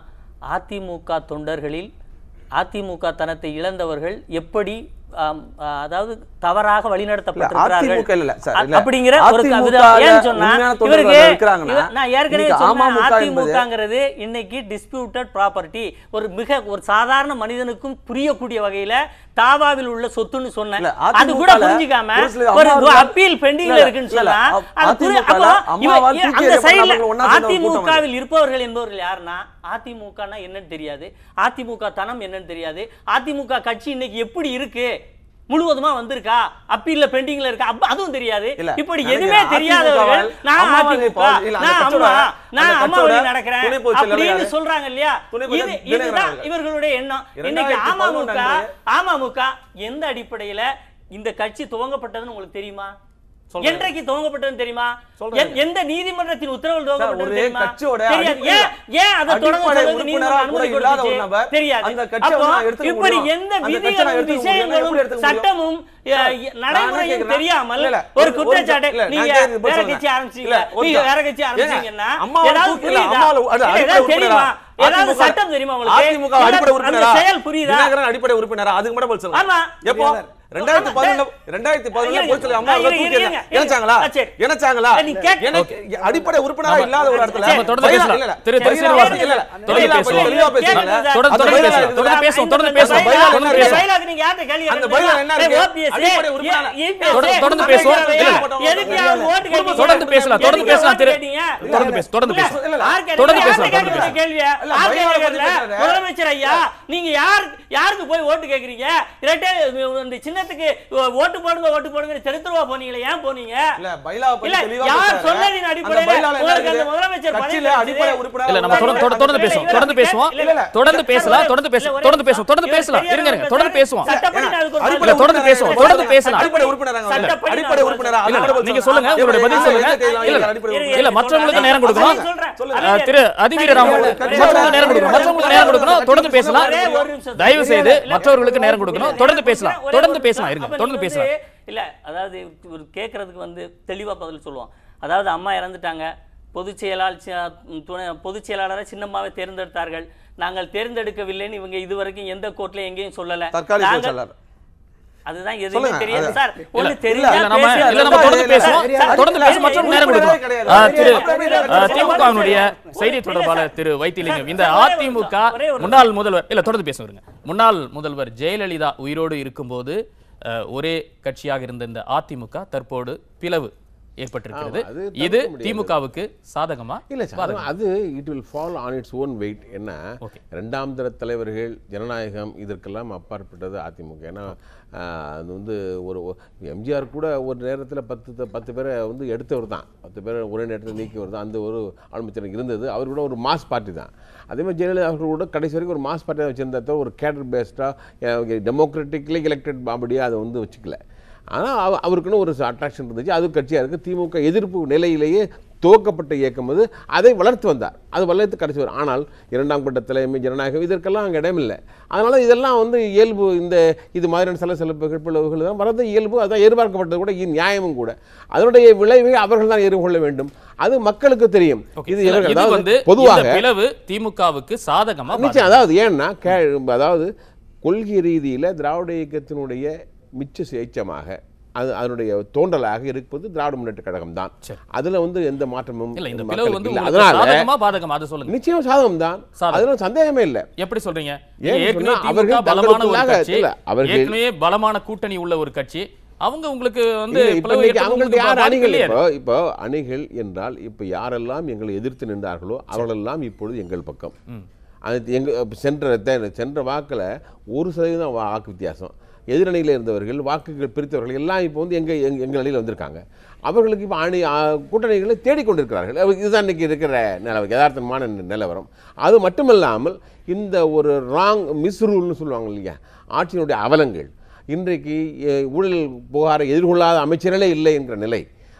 அதிமுக தொண்டர்களில் அதிமுக தனத்தை இழந்தவர்கள் எப்படி ஆம், ஆ, அதாவது தவறாக வழிநடத்தப்பட்டிருக்கிறார்கள் அதிமுக இல்ல சார், அ- இல்ல. அப்படிங்கிற ஒரு அதிமுக கவிதை ஏன்னு சொன்னா உண்மையான தொண்டர்கள் இவருக்கு இருக்கிறாங்கன்னா, இவர்- நான் ஏற்கனவே இன்னைக்கு சொன்னேன் அமமுக என்பது- அதிமுகங்கிறது இன்னைக்கு டிஸ்பியூட்டட் ப்ராப்பர்ட்டி ஒரு மிக ஒரு சாதாரண மனிதனுக்கும் புரியக்கூடிய வகையில தாவாவில் உள்ள சொத்துன்னு சொன்னேன் இல்ல, அது கூட அதிமுக ல புரிஞ்சுக்காம ஒரு சில ஒரு அம்மா அப்பீல் பெண்டிங்ல இல்ல, இருக்குன்னு இல்ல, சொன்னா அ- அது புரி- அதிமுக ல அப்போ இவ- அம்மாவால் இவ- தூக்கி அந்த எறியப்பட்ட சைடுல நபர்கள் ஒண்ணா சேர்ந்த ஒரு கூட்டம் அதிமுகவில் இருப்பவர்கள் என்பவர்கள் யாருன்னா அதிமுகனா என்னன்னு தெரியாது அதிமுக தனம் என்னன்னு தெரியாது அதிமுக கட்சி இன்னைக்கு எப்படி இருக்கு முழுவதுமா வந்திருக்கா அப்பீல்ல பெண்டிங்ல இருக்கா அப்ப அதுவும் தெரியாது இல்ல, இப்படி நினைக்கிறேன் எதுவுமே தெரியாதவர்கள் அதிமுகவால் நான் அம்மாவை அதிமுக இப்போ- இல்ல, அந்த நான் கட்சியோட- அம்மா நான் அந்த அம்மா வழி கட்சியோட நடக்கிறேன் துணை பொதுச் செயலாளர் அப்படின்னு யாரு? சொல்றாங்க இல்லையா துணை பொதுச் இது செயலாளர் இதுதான் அவர்கள். இவர்களுடைய எண்ணம் இன்னைக்கு இரண்டாயிரத்தி அமமுக பதினொன்று அமமுக எந்த அடிப்படையில இந்த கட்சி துவங்கப்பட்டதுன்னு உங்களுக்கு தெரியுமா சொல்றேன். என்றைக்கு துவங்கப்பட்டதுன்னு தெரியுமா சொல்றேன். எந்த- எந்த நீதிமன்றத்தின் உத்தரவில் துவங்கப்பட்டது ஒரு தெரியுமா கட்சியோட தெரியாது அடிப்படை- ஏன் ஏன் அதை தொடங்க அடிப்படை சொல்றதுக்கு உறுப்பினரா நீதிமன்றம் கூட அனுமதி இல்லாத ஒரு கொடுத்துச்சு? நபர் தெரியாது அந்த கட்சியை அப்போ நான் எடுத்துக்க இப்படி முடியும். எந்த அந்த கட்சியை நான் விதிகளும் எடுத்துக்க முடியும். விஷயங்களும் எப்படி எடுத்துக்க முடியும்? சட்டமும் சார், அஹ், நடைமுறையும் கேக்குறேன். தெரியாமல் இல்ல, இல்ல, ஒரு ஒரு- குற்றச்சாட்டு இல்ல, நான் நீங்க கேக்குறது பதில் வேற சொல்லுங்க. கட்சி ஆரம்பிச்சீங்க இல்ல, ஒரு நீங்க நிமிஷம். வேற கட்சி ஏங்க, ஆரம்பிச்சீங்கன்னா அம்மாவை ஏதாவது தூக்கி- இல்ல, புரியுதா அம்மாவை- அது இல்ல, அடிப்படை ஏதாவது உறுப்பினரா? தெரியுமா ஏதாவது அதிமுக சட்டம் தெரியுமா உங்களுக்கு அதிமுக இல்ல, அடிப்படை அந்த உறுப்பினரா செயல் புரியுதா தினகரன் அடிப்படை உறுப்பினரா அதுக்கு மட்டும் பதில் சொல்லுங்க ஆமா. எப்போ ரெண்டாயிரத்தி பதினொன்னு ரெண்டாயிரத்தி பதினொன்னு இருங்க, பொறுத்தவரை அம்மா இருங்க, அவர்கள் இருங்க, தூக்கி இருங்க, இருங்க. இணைச்சாங்களா ஆ, சரி. இணைச்சாங்களா நீ கேக்க- எனக்கு அடிப்படை உறுப்பினரா நம்ம- இல்லாத ஒரு இடத்துல நம்ம தொடர்ந்து பைலா- பேசலாம். இல்ல, இல்ல. திரு பைலா- சீனிவாசன், இல்ல, இல்ல. தொடர்ந்து பைலா பேசுவோம். தெளிவா பேசுறீங்க. தொடர்ந்து அந்த தொடர்ந்து பைலா பேசுவோம். இருக்குதா? தொடர்ந்து பேசுவோம். தொடர்ந்து பேசுவோம். அந்த பைலா என்ன இருக்கு? பைலாக்கு நீங்க யார்கிட்ட கேள்வி அந்த கேட்கறீங்க? பைலா என்ன ஏய், இருக்கு? OPS, அடிப்படை உறுப்பினரா? ஏ- EPS, தொடர்ந்து- தொடர்ந்து பேசுவோம். அமைச்சரவை, இல்ல, இல்ல. எதுக்கு யார் ஓட்டு கேட்டீங்க? தொடர்ந்து பேசலாம் தொடர்ந்து எதுக்கு பேசலாம் திரு ஓட்டு கேட்டீங்க? தொடர்ந்து பேச தொடர்ந்து இல்ல, பேசலாம் இல்ல, இல்ல. யார் கேட்டீங்க? தொடர்ந்து யார்கிட்ட பேசலாம், தொடர்ந்து கேட்கறீங்க பேசலாம். கேள்வியை? இல்ல, யார் பைலாவை பத்தி கேட்கறீங்க? பேசுறாரு. முதலமைச்சர் ஐயா நீங்க யார் யாருக்கு போய் ஓட்டு கேக்குறீங்க இரட்டை இந்த சின்னத்துக்கு ஓட்டு போடுங்க ஓட்டு போடுங்க தெருத்துருவா போனீங்களே ஏன் போனீங்க இல்ல, பைலாவை பத்தி இல்ல, தெளிவா யார் பேசுறாரு. சொன்னதின் அந்த அடிப்படையில பைலால என்ன உங்களுக்கு அந்த இருக்குது? முதலமைச்சர் பதவி கட்சியில கிடைச்சது? அடிப்படை உறுப்பினரா இல்ல நம்ம தொடர்ந்து தொடர்ந்து- தொடர்ந்து பேசுவோம் தொடர்ந்து பேசுவோம் இல்ல, இல்ல. தொடர்ந்து பேசலாம் தொடர்ந்து பேசுவோம் தொடர்ந்து பேசுவோம் தொடர்ந்து பேசலாம் இருங்க இருங்க தொடர்ந்து பேசுவோம் இல்ல, தொடர்ந்து பேசுவோம் தொடர்ந்து பேசலாம் அடிப்படை உறுப்பினராங்க அவங்க. சட்டப்படி அடிப்படை நான் உறுப்பினரா இல்ல, அது கூட நீங்க பதில் சொல்லுங்க சொல்லுங்க. உங்களுடைய பதில் சொல்லுங்க எதுக்கு இல்ல, இல்ல, அடிப்படை இல்ல, உறுப்பினர். இல்ல மற்றவங்களுக்கு நேரம் கொடுக்கணும் சொல்லுங்க. அஹ், திரு அதிவீரராம் மற்றவங்களுக்கு நேரம் கொடுக்கணும் மற்றவங்களுக்கு நேரம் கொடுக்கணும் தொடர்ந்து பேசலாம் ஒரே ஒரு நிமிஷம். தயவு செய்து இல்ல, மற்றவர்களுக்கு நேரம் கொடுக்கணும் இல்ல, தொடர்ந்து ஒரே பேசலாம் ஒரு தொடர்ந்து நிமிஷம். பேசலாம் இருங்க அப்ப தொடர்ந்து நீங்க பேசலாம் வந்து- இல்ல அதாவது ஒரு கேட்கறதுக்கு வந்து தெளிவா பதில் சொல்லுவோம் அதாவது அம்மா இறந்துட்டாங்க பொதுச் செயலாளர் சி- துணை பொதுச் செயலாளரை சின்னம்மாவை தேர்ந்தெடுத்தார்கள் நாங்கள் தேர்ந்தெடுக்கவில்லைன்னு இவங்க இதுவரைக்கும் எந்த கோர்ட்லயும் எங்கேயும் சொல்லல தற்காலிக நாங்கள்- செயலாளர். அதுதான் எதுவுமே சொல்லுங்க, தெரியாது அது- சார் ஒண்ணு இல்ல, தெரிஞ்சா இல்ல நம்ம பேசுங்க. இல்ல நம்ம தொடர்ந்து பேசுவோம் இல்ல, தொடர்ந்து பேசி மற்றவங்க நேரம் கொடுக்கணும் கிடையாது. அஹ், திரு இல்ல, அஹ், திமுகவினுடைய செய்தி தொடர்பாளர் திரு வைத்திலிங்கம் இந்த அதிமுக முன்னாள் முதல்வர் இல்ல தொடர்ந்து பேசுங்க முன்னாள் முதல்வர் ஜெயலலிதா உயிரோடு இருக்கும்போது அஹ், ஒரே கட்சியாக இருந்த இந்த அதிமுக தற்போது பிளவு ஏற்பட்டிருக்கிறது ஆமா, அது இது தவிர்க்க முடியாது. திமுகவுக்கு சாதகமா இல்லை சார் அது it will fall on its own weight என்ன Okay. ரெண்டாம் தர தலைவர்கள் ஜனநாயகம் இதற்கெல்லாம் அப்பாற்பட்டது அதிமுக ஏன்னா ஆஹ், அது வந்து ஒரு எம்ஜிஆர் கூட ஒரு நேரத்தில் பத்து த- பத்து பேரை வந்து எடுத்தவர் தான் பத்து பேரை ஒரே நேரத்தில் நீக்கியவர் தான் அந்த ஒரு ஆளுமைத்திறன் இருந்தது அவர் கூட ஒரு மாஸ் பார்ட்டி தான் அதே மாதிரி ஜெயலலிதா அவர்கள் கூட கடைசி வரைக்கும் ஒரு மாஸ் பார்ட்டி வச்சிருந்தா தவிர ஒரு கேடர் பேஸ்டாக டெமோக்ராட்டிக்லி எலெக்டட் பாம்படியாக அதை வந்து வச்சுக்கல ஆனால் அவ அவருக்குன்னு ஒரு அட்ராக்ஷன் இருந்துச்சு அது கட்சியாக இருக்குது திமுக எதிர்ப்பு நிலையிலேயே துவக்கப்பட்ட இயக்கம் அது அதை வளர்த்து வந்தார் அது வளர்த்து கடைசி வரும் ஆனால் இரண்டாம் கட்ட தலைமை ஜனநாயகம் இதற்கெல்லாம் அங்கே இடமில்லை அதனால் இதெல்லாம் வந்து இயல்பு இந்த இது மாதிரியான சில சில பிளவுகள் தான் வரது இயல்பு அதான் எதிர்பார்க்கப்பட்டது கூட இது நியாயமும் கூட அதனுடைய விளைவை அவர்கள் தான் எதிர்கொள்ள வேண்டும் அது மக்களுக்கு தெரியும் Okay. இது இல்ல, இவர்கள் இது வந்து அதாவது பொதுவாக இந்த பிளவு திமுகவுக்கு சாதகமா நிச்சயம் அதாவது ஏன்னா கே அதாவது கொள்கை ரீதியில் திராவிட இயக்கத்தினுடைய மிச்ச சுயேச்சமாக அது அதனுடைய தோன்றலாக இருப்பது திராவிட முன்னேற்ற கழகம் தான் சரி. அதுல வந்து எந்த மாற்றமும் இல்ல இந்த பிளவு மக்களுக்கு வந்து இல்லை. உங்களுக்கு அதனால சாதகமா பாதகமா அது சொல்லுங்க நிச்சயம் சாதகம் தான் சாதகம். அதுல சந்தேகமே இல்லை எப்படி சொல்றீங்க ஏன்னு நீங்க ஏற்கனவே சொன்னா, திமுக அவர்கள் பலமான ஒரு தங்களுக்குள்ளாக கட்சி இல்ல, அவர்கள் ஏற்கனவே பலமான கூட்டணி உள்ள ஒரு கட்சி அவங்க உங்களுக்கு வந்து இல்லை, இப்ப பிளவு இன்னைக்கு ஏற்படுத்த அவங்கள்ட்ட உங்களுக்கு யார் பாதிப்பு அணிகள் இல்லையே. இப்போ இப்போ அணிகள் என்றால் இப்போ யாரெல்லாம் எங்களை எதிர்த்து நின்றார்களோ அவர்களெல்லாம் இப்பொழுது எங்கள் பக்கம் அது எங்க சென்ற தே- சென்ற வாக்கில் ஒரு சதவீதம் தான் வா- வாக்கு வித்தியாசம் எதிரணியில் இருந்தவர்கள் வாக்குகள் பிரித்தவர்கள் எல்லாம் இப்போ வந்து எங்கள் எங் எங்கள் அணியில் வந்திருக்காங்க அவர்களுக்கு இப்போ அணி ஆ, கூட்டணிகளை தேடிக்கொண்டிருக்கிறார்கள் அவ- இதுதான் இன்னைக்கு இருக்கிற நிலவரம் யதார்த்தமான நி- நிலவரம் அது மட்டுமல்லாமல் இந்த ஒரு ராங் மிஸ்ரூல்னு சொல்லுவாங்க இல்லையா ஆட்சியினுடைய அவலங்கள் இன்றைக்கு எ, ஊழல் புகாரை எதிர்கொள்ளாத அமைச்சர்களே இல்லை என்ற நிலை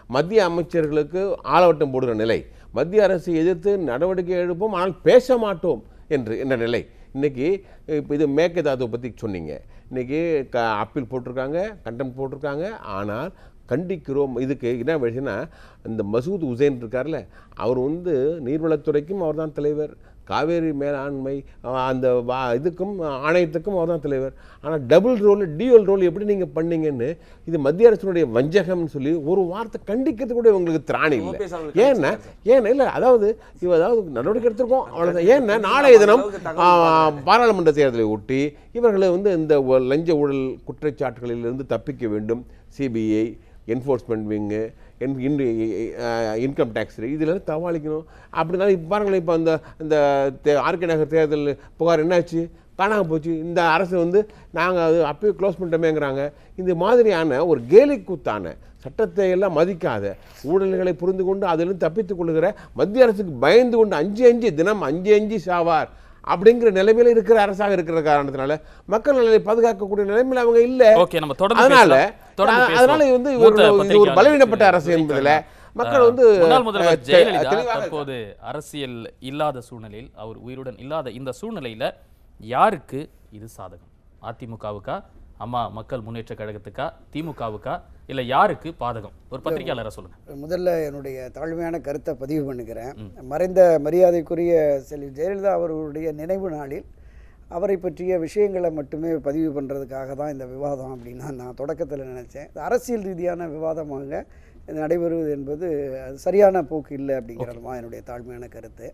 மத்திய அமைச்சர்களுக்கு ஆளவட்டம் போடுகிற நிலை மத்திய அரசை எதிர்த்து நடவடிக்கை எடுப்போம் ஆனால் பேச மாட்டோம் என்று என்ற நிலை இன்னைக்கு இப்போ இது மேகதாதுவை பற்றி சொன்னீங்க இன்னைக்கு க அப்பீல் போட்டிருக்காங்க கண்டம் போட்டிருக்காங்க ஆனால் கண்டிக்கிறோம் இதுக்கு என்ன விஷயம்னா இந்த மசூத் உசேன் இருக்கார்ல அவர் வந்து நீர்வளத்துறைக்கும் அவர் தான் தலைவர் காவேரி மேலாண்மை அஹ், அந்த வா இதுக்கும் ஆணையத்துக்கும் அவர் தான் தலைவர் ஆனால் டபுள் ரோல் டியூவல் ரோல் எப்படி நீங்கள் பண்ணீங்கன்னு இது மத்திய அரசினுடைய வஞ்சகம்னு சொல்லி ஒரு வார்த்தை கண்டிக்கிறது கூட உங்களுக்கு திராணி இல்லை ஓபிஎஸ் அவர்கள் ஏன்னா ஏன்னா இல்லை அதாவது இவ அதாவது நடவடிக்கை எடுத்திருக்கோம் அவ்வளோதான் ஏன்னா நாளைய தினம் ஆ, பாராளுமன்ற தேர்தலை ஒட்டி இவர்களை வந்து இந்த ஒ- லஞ்ச ஊழல் குற்றச்சாட்டுகளிலிருந்து தப்பிக்க வேண்டும் CBI enforcement wing income tax இதில் தவாளிக்கணும் அப்படின்னா இப்போ பாருங்களேன் இப்போ அந்த இந்த தே- ஆர்கே நகர் தேர்தல் புகார் என்னாச்சு காணாம போச்சு இந்த அரசு வந்து நாங்கள் அது அப்பயே க்ளோஸ் பண்ணிட்டோமேங்கிறாங்க இந்த மாதிரியான ஒரு கேலி கூத்தான சட்டத்தை எல்லாம் மதிக்காத ஊழல்களை புரிந்து கொண்டு அதிலிருந்து தப்பித்துக் கொள்ளுகிற மத்திய அரசுக்கு பயந்து கொண்டு அஞ்சு அஞ்சு தினம் அஞ்சு அஞ்சு சாவார் அப்படிங்கிற நிலைமையில இருக்கிற அரசாக இருக்கிற காரணத்தினால மக்கள் நலனை பாதுகாக்கக்கூடிய நிலைமையில அவங்க இல்ல ஓகே நம்ம தொடர்ந்து அதனால பேசலாம். தொடர்ந்து அ- அதனால பேசுவோம். வந்து மூத்த இவர்கள் இது ஒரு பத்திரிகையாளர் பலவீனப்பட்ட திரு அரசு என்பதுல விஜயகாந்த். மக்கள் வந்து முன்னாள் முதல்வர் அஹ், தெ- ஜெயலலிதா தெளிவாக தற்போது அரசியல் இல்லாத சூழ்நிலையில் அவர் உயிருடன் இல்லாத இந்த சூழ்நிலையில யாருக்கு இது சாதகம் அதிமுகவுக்கா அம்மா மக்கள் முன்னேற்ற கழகத்துக்கா திமுகவுக்கா இல்ல யாருக்கு பாதகம் ஒரு பத்திரிகையாளரை சொல்லுங்க முதல்ல என்னுடைய தாழ்மையான கருத்தை பதிவு பண்ணுகிறேன் மறைந்த மரியாதைக்குரிய செல்வி ஜெயலலிதா அவர்களுடைய நினைவு நாளில் அவரை பற்றிய விஷயங்களை மட்டுமே பதிவு பண்ணுறதுக்காக தான் இந்த விவாதம் அப்படின்னு தான் நான் தொடக்கத்தில் நினச்சேன் இது அரசியல் ரீதியான விவாதமாக இது நடைபெறுவது என்பது அது சரியான போக்கு இல்லை அப்படிங்கிறது தான் என்னுடைய தாழ்மையான கருத்து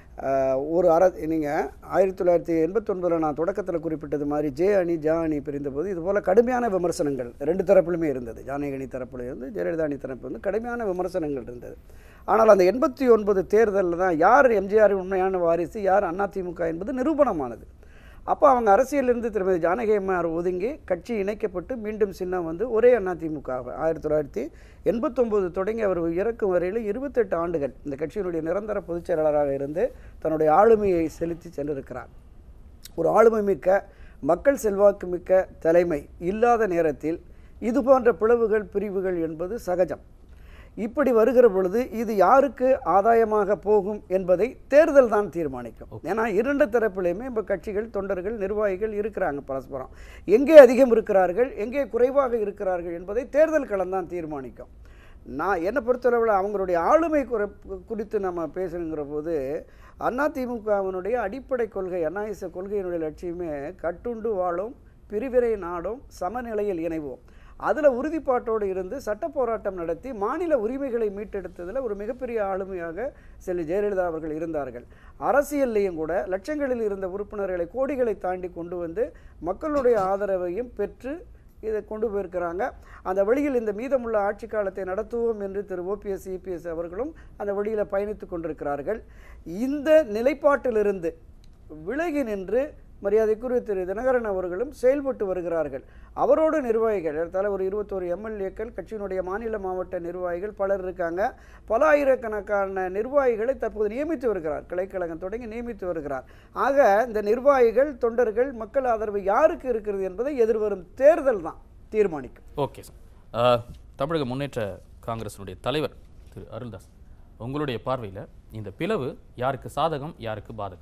ஆஹ் ஒரு அர நீங்கள் ஆயிரத்தி தொள்ளாயிரத்தி எண்பத்தொன்பதில் நான் தொடக்கத்தில் குறிப்பிட்டது மாதிரி ஜே அணி ஜா அணி பிரிந்தபோது இது போல் கடுமையான விமர்சனங்கள் ரெண்டு தரப்பிலுமே இருந்தது ஜானகி அணி தரப்புல இருந்து ஜெயலலிதா அணி தரப்பு வந்து கடுமையான விமர்சனங்கள் இருந்தது ஆனால் அந்த எண்பத்தி ஒன்பது தேர்தலில் தான் யார் எம்ஜிஆரின் உண்மையான வாரிசு யார் அதிமுக என்பது நிரூபணமானது அப்போ அவங்க அரசியலிருந்து திருமதி ஜானகி அம்மையார் ஒதுங்கி கட்சி இணைக்கப்பட்டு மீண்டும் சின்னம் வந்து ஒரே அதிமுக ஆயிரத்தி தொள்ளாயிரத்தி எண்பத்தொம்போது தொடங்கி அவர் இறக்கும் வரையில் இருபத்தெட்டு ஆண்டுகள் இந்த கட்சியினுடைய நிரந்தர பொதுச் செயலாளராக இருந்து தன்னுடைய ஆளுமையை செலுத்தி சென்றிருக்கிறார் ஒரு ஆளுமை மிக்க மக்கள் செல்வாக்கு மிக்க தலைமை இல்லாத நேரத்தில் இது போன்ற பிளவுகள் பிரிவுகள் என்பது சகஜம் இப்படி வருகிற பொழுது இது யாருக்கு ஆதாயமாக போகும் என்பதை தேர்தல் தான் தீர்மானிக்கும் ஏன்னா இரண்டு தரப்பிலையுமே இப்போ கட்சிகள் தொண்டர்கள் நிர்வாகிகள் இருக்கிறாங்க பரஸ்பரம் எங்கே அதிகம் இருக்கிறார்கள் எங்கே குறைவாக இருக்கிறார்கள் என்பதை தேர்தல் களம் தான் தீர்மானிக்கும் நான் என்னை பொறுத்தளவில் அவங்களுடைய ஆளுமை குறை குறித்து நம்ம பேசணுங்கிற போது அதிமுகவினுடைய அடிப்படை கொள்கை அநாயச கொள்கையினுடைய லட்சியமே கட்டுண்டு வாழும் பிரிவிரை நாடும் சமநிலையில் இணைவோம் அதில் உறுதிப்பாட்டோடு இருந்து சட்ட போராட்டம் நடத்தி மாநில உரிமைகளை மீட்டெடுத்ததில் ஒரு மிகப்பெரிய ஆளுமையாக செல்வி ஜெயலலிதா அவர்கள் இருந்தார்கள் அரசியல்லையும் கூட லட்சங்களில் இருந்த உறுப்பினர்களை கோடிகளை தாண்டி கொண்டு வந்து மக்களுடைய ஆதரவையும் பெற்று இதை கொண்டு போயிருக்கிறாங்க அந்த வழியில் இந்த மீதமுள்ள ஆட்சி காலத்தை நடத்துவோம் என்று திரு ஓபிஎஸ் இபிஎஸ் அவர்களும் அந்த வழியில் பயணித்து கொண்டிருக்கிறார்கள் இந்த நிலைப்பாட்டிலிருந்து விலகி நின்று மரியாதைக்குரிய திரு தினகரன் அவர்களும் செயல்பட்டு வருகிறார்கள் அவரோடு நிர்வாகிகள் ஏறத்தாழ ஒரு இருபத்தோரு எம்எல்ஏக்கள் கட்சியினுடைய மாநில மாவட்ட நிர்வாகிகள் பலர் இருக்காங்க பல ஆயிரக்கணக்கான நிர்வாகிகளை தற்போது நியமித்து வருகிறார் கிளைக்கழகம் தொடங்கி நியமித்து வருகிறார் ஆக இந்த நிர்வாகிகள் தொண்டர்கள் மக்கள் ஆதரவு யாருக்கு இருக்கிறது என்பதை எதிர்வரும் தேர்தல் தான் தீர்மானிக்கும் ஓகே சார் அஹ், தமிழக முன்னேற்ற காங்கிரசினுடைய தலைவர் திரு அருள்தாஸ் உங்களுடைய பார்வையில் இந்த பிளவு யாருக்கு சாதகம் யாருக்கு பாதகம்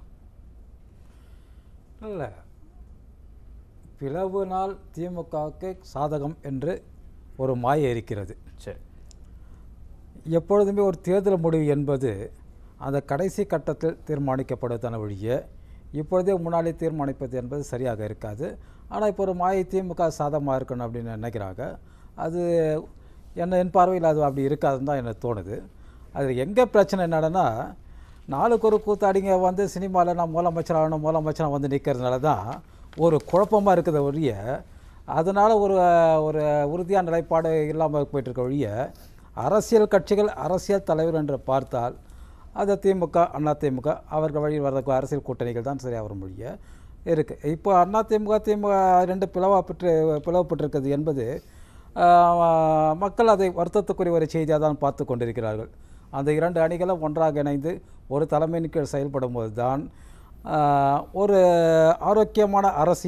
இல்ல பிளவுனால் திமுகவுக்கு சாதகம் என்று ஒரு மாயை இருக்கிறது சரி எப்பொழுதுமே ஒரு தேர்தல் முடிவு என்பது அந்த கடைசி கட்டத்தில் தீர்மானிக்கப்படுவதான ஒழிய இப்பொழுதே முன்னாலே தீர்மானிப்பது என்பது சரியாக இருக்காது ஆனால் இப்போ ஒரு மாயை திமுக சாதகமாக இருக்கணும் அப்படின்னு நினைக்கிறாங்க அது என்ன என் பார்வையில் அது அப்படி இருக்காதுன்னு தான் எனக்கு தோணுது அது எங்கே பிரச்சனை என்னடனா நாளுக்கு ஒரு கூத்தாடிங்க வந்து சினிமாவில் நான் முதலமைச்சர் ஆகணும் முதலமைச்சராக வந்து நிற்கிறதுனால தான் ஒரு குழப்பமாக இருக்கிறத ஒழிய அதனால் ஒரு ஒரு உறுதியான நிலைப்பாடு இல்லாமல் போயிட்டுருக்க ஒழிய அரசியல் கட்சிகள் அரசியல் தலைவர் என்று பார்த்தால் அது திமுக அதிமுக அவர்கள் வழியில் வர்றதுக்கு அரசியல் கூட்டணிகள் தான் சரியாக வரும் மொழிய இருக்குது இப்போ அதிமுக திமுக ரெண்டு பிளவாக பெற்று பிளவுபட்டிருக்கிறது என்பது ஆஹ், மக்கள் அதை வருத்தத்துக்குரிய ஒரு செய்தியாக தான் பார்த்து கொண்டிருக்கிறார்கள் அந்த இரண்டு அணிகளும் ஒன்றாக இணைந்து ஒரு தலைமையின் கீழ் செயல்படும் போது தான் ஆஹ், ஒரு ஆரோக்கியமான அரசியல்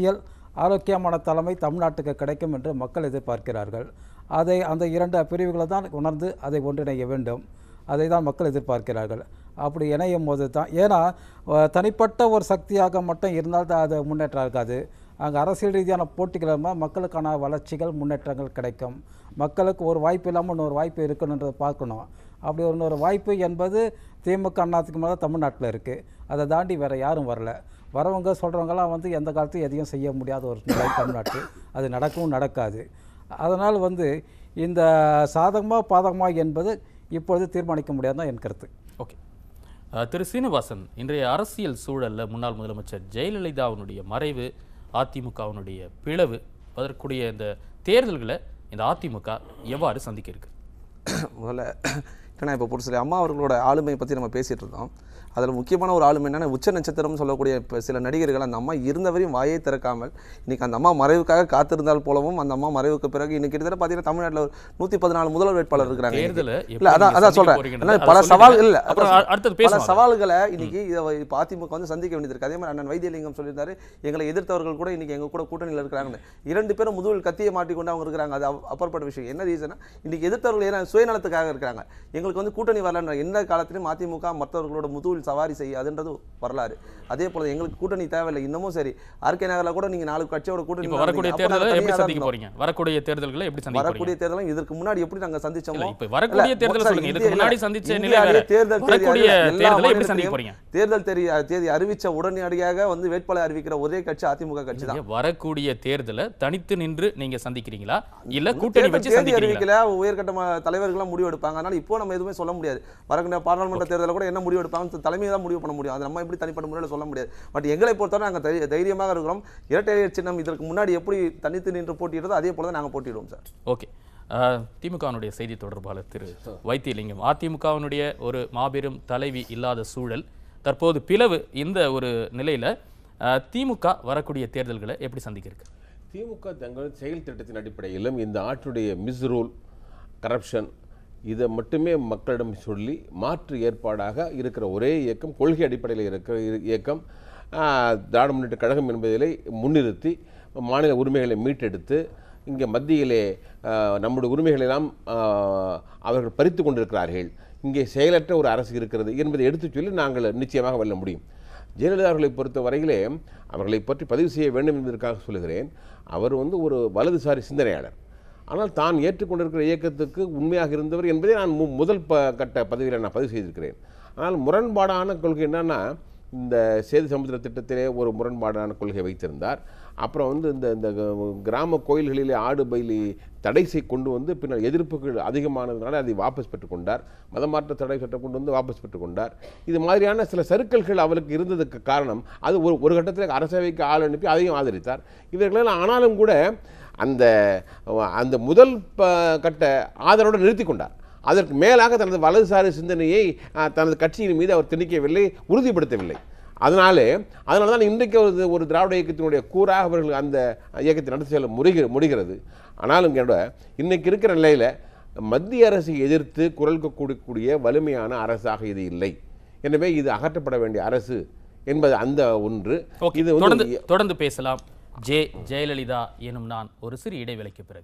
ஆரோக்கியமான தலைமை தமிழ்நாட்டுக்கு கிடைக்கும் என்று மக்கள் எதிர்பார்க்கிறார்கள் அதை அந்த இரண்டு பிரிவுகளை தான் உணர்ந்து அதை ஒன்றிணைய வேண்டும் அதை தான் மக்கள் எதிர்பார்க்கிறார்கள் அப்படி இணையும் போது தான் ஏன்னா அஹ், தனிப்பட்ட ஒரு சக்தியாக மட்டும் இருந்தால் தான் அது முன்னேற்றம் இருக்காது அங்கே அரசியல் ரீதியான போட்டிகள் இருந்தால் மக்களுக்கான வளர்ச்சிகள் முன்னேற்றங்கள் கிடைக்கும் மக்களுக்கு ஒரு வாய்ப்பு இல்லாமல் இன்னொரு வாய்ப்பு இருக்கணுன்றதை பார்க்கணும் அப்படி ஒரு இன்னொரு வாய்ப்பு என்பது திமுக அண்ணாத்துக்கு மேலே தமிழ்நாட்டில் இருக்குது அதை தாண்டி வேறு யாரும் வரல வரவங்க சொல்கிறவங்கலாம் வந்து எந்த காலத்தையும் எதையும் செய்ய முடியாத ஒரு நிலை தமிழ்நாட்டு அது நடக்கவும் நடக்காது அதனால் வந்து இந்த சாதகமாக பாதகமாக என்பது இப்பொழுது தீர்மானிக்க முடியாதுதான் என் கருத்து ஓகே அஹ், திரு சீனிவாசன் இன்றைய அரசியல் சூழல்ல முன்னாள் முதலமைச்சர் ஜெயலலிதாவினுடைய மறைவு அதிமுகவினுடைய பிளவு அதற்குரிய இந்த தேர்தல்களை இந்த அதிமுக எவ்வாறு சந்திக்க இருக்கு முதல்ல ஏன்னா இப்போ புதுசில் அம்மா அவர்களோட ஆளுமையை பற்றி நம்ம பேசிகிட்டு இருந்தோம் அதில் முக்கியமான ஒரு ஆளுமை என்னன்னா உச்ச நட்சத்திரம்னு சொல்லக்கூடிய இப்போ சில நடிகர்கள் அந்த அம்மா இருந்தவரையும் வாயை திறக்காமல் இன்னைக்கு அந்த அம்மா மறைவுக்காக காத்திருந்தால் போலவும் அந்த அம்மா மறைவுக்கு பிறகு இன்னைக்கு கிட்டத்தட்ட பார்த்தீங்கன்னா தமிழ்நாட்டில் ஒரு நூற்றி பதினாலு முதல்வர் வேட்பாளர் இருக்கிறாங்க இன்னைக்கு. தேர்தலை எப்படி இல்ல அதான் நீங்க அதான் சந்திக்க சொல்றேன் போறீங்கன்றதை அதனால அதை பல சொல்லுங்க. சவால் இல்ல அப்புறம் அதான் அடுத்தது பல பேசுவோம் அதை. சவால்களை இன்னைக்கு இதை இப்போ அதிமுக வந்து சந்திக்க வேண்டியது இருக்கு அதே மாதிரி அண்ணன் வைத்தியலிங்கம் சொல்லியிருந்தாரு எங்களை எதிர்த்தவர்கள் கூட இன்னைக்கு எங்க கூட கூட்டணியில் இருக்கிறாங்கன்னு இரண்டு பேரும் முதுகில் கத்தியை மாட்டிக்கொண்டு அவங்க இருக்கிறாங்க அது அப்~ அப்பாற்பட்ட விஷயம் என்ன ரீசனா இன்னைக்கு எதிர்த்தவர்கள் ஏன்னா சுயநலத்துக்காக இருக்கிறாங்க எங்களுக்கு வந்து கூட்டணி வரலன்ற எந்த காலத்திலும் அதிமுக மற்றவர்களோட முதுகில் சவாரி செய்யாதுன்றது வரலாறு அதே போல எங்களுக்கு கூட்டணி தேவையில்லை இன்னமும் சரி ஆர்கே நகர்ல கூட நீங்க நாலு கட்சியோட கூட்டணி இப்போ வரக்கூடிய நடந்தீங்க. அப்ப தேர்தலை நாங்க எப்படி தனியா தான் சந்திக்க இருந்தோம். போறீங்க வரக்கூடிய தேர்தல்களை எப்படி சந்திக்க போறீங்க வரக்கூடிய தேர்தலும் இதற்கு முன்னாடி எப்படி நாங்க சந்திச்சோமோ இல்ல, இப்ப வரக்கூடிய இல்ல, தேர்தலை சார், சொல்லுங்க. இதுக்கு இந்தியா- முன்னாடி இல்ல, சந்திச்ச நிலை இந்தியாவிலே வேற. தேர்தல் தேதி வரக்கூடிய அறி- எல்லா தேர்தலை எப்படி சந்திக்க மாநிலத்திலையும் போறீங்க? தேர்தல் தெரி தேதி அறிவிச்ச உடனடியாக வந்து வேட்பாளர் அறிவிக்கிற ஒரே கட்சி அதிமுக கட்சி தான் நீங்க வரக்கூடிய தேர்தலை தனித்து நின்று நீங்க சந்திக்கிறீங்களா இல்ல கூட்டணி தேர்தல் வச்சு தேதி சந்திக்கிறீங்களா அறிவிக்கல உயர்கட்ட ம- தலைவர்கள்லாம் முடிவு எடுப்பாங்க அதனால இப்போ நம்ம எதுவுமே சொல்ல முடியாது வரக்கூடிய பாராளுமன்ற தேர்தலில் கூட என்ன முடிவு எடுப்பாங்க தலைமையை தான் முடிவு பண்ண முடியும் அது நம்ம எப்படி தனிப்பட்ட முறையில் சொல்ல முடியாது பட் எங்களை பொறுத்தவரை நாங்கள் தை- தைரியமாக இருக்கிறோம் இரட்டை இலை சின்னம் இதற்கு முன்னாடி எப்படி தனித்து நின்று போட்டியிடுறதோ அதே போல தான் நாங்கள் போட்டியிடுவோம் சார் ஓகே திமுகவினுடைய செய்தி தொடர்பாளர் திரு வைத்தியலிங்கம் அதிமுகவினுடைய ஒரு மாபெரும் தலைவி இல்லாத சூழல் தற்போது பிளவு இந்த ஒரு நிலையில அஹ், திமுக வரக்கூடிய தேர்தல்களை எப்படி சந்திக்க இருக்கு திமுக தங்கள் செயல் திட்டத்தின் அடிப்படையிலும் இந்த ஆற்றுடைய மிஸ்ரூல் கரப்ஷன் இதை மட்டுமே மக்களிடம் சொல்லி மாற்று ஏற்பாடாக இருக்கிற ஒரே இயக்கம் கொள்கை அடிப்படையில் இருக்கிற இரு- இயக்கம் ஆஹ், திராவிட முன்னேற்ற கழகம் என்பதிலே முன்னிறுத்தி மாநில உரிமைகளை மீட்டெடுத்து இங்கே மத்தியிலே ஆஹ், நம்முடைய உரிமைகளை எல்லாம் ஆஹ், அவர்கள் பறித்து கொண்டிருக்கிறார்கள் இங்கே செயலற்ற ஒரு அரசு இருக்கிறது என்பதை எடுத்துச் சொல்லி நாங்கள் நிச்சயமாக வெல்ல முடியும் ஜெயலலிதா அவர்களை பொறுத்த வரையிலே அவர்களை பற்றி பதிவு செய்ய வேண்டும் என்பதற்காக சொல்லுகிறேன் அவர் வந்து ஒரு வலதுசாரி சிந்தனையாளர் ஆனால் தான் ஏற்றுக்கொண்டிருக்கிற இயக்கத்துக்கு உண்மையாக இருந்தவர் என்பதை நான் மு- முதல் ப கட்ட பதவியில் நான் பதிவு செய்திருக்கிறேன் ஆனால் முரண்பாடான கொள்கை என்னன்னா இந்த சேது சமுத்திர திட்டத்திலே ஒரு முரண்பாடான கொள்கை வைத்திருந்தார் அப்புறம் வந்து இந்த இந்த க- கிராம கோயில்களிலே ஆடு பயிலி தடை செய் கொண்டு வந்து பின்னர் எதிர்ப்புகள் அதிகமானதுனால அதை வாபஸ் பெற்றுக்கொண்டார் மதமாற்ற தடை சட்டம் கொண்டு வந்து வாபஸ் பெற்றுக்கொண்டார் இது மாதிரியான சில சறுக்கல்கள் அவருக்கு இருந்ததுக்கு காரணம் அது ஒரு ஒரு கட்டத்தில் அரசவைக்கு ஆள் அனுப்பி அதையும் ஆதரித்தார் இவர்களெல்லாம் ஆனாலும் கூட அந்த அந்த முதல் ப கட்ட ஆதரவோடு நிறுத்தி கொண்டார் அதற்கு மேலாக தனது வலதுசாரி சிந்தனையை அஹ், தனது கட்சியின் மீது அவர் திணிக்கவில்லை உறுதிப்படுத்தவில்லை அதனாலே அதனால தான் இன்றைக்கு ஒரு ஒரு திராவிட இயக்கத்தினுடைய கூறாக அவர்கள் அந்த இயக்கத்தை நடத்தி செல்ல முறிகிற முடிகிறது ஆனாலும் கூட இன்னைக்கு இருக்கிற நிலையில் மத்திய அரசை எதிர்த்து குரல் கொடுக்கக்கூடிய வலிமையான அரசாக இது இல்லை எனவே இது அகற்றப்பட வேண்டிய அரசு என்பது அந்த ஒன்று ஓகே இது தொடர்ந்து வந்து தொடர்ந்து பேசலாம் ஜே ஜெயலலிதா எனும் நான் ஒரு சிறு இடைவேளைக்கு பிறகு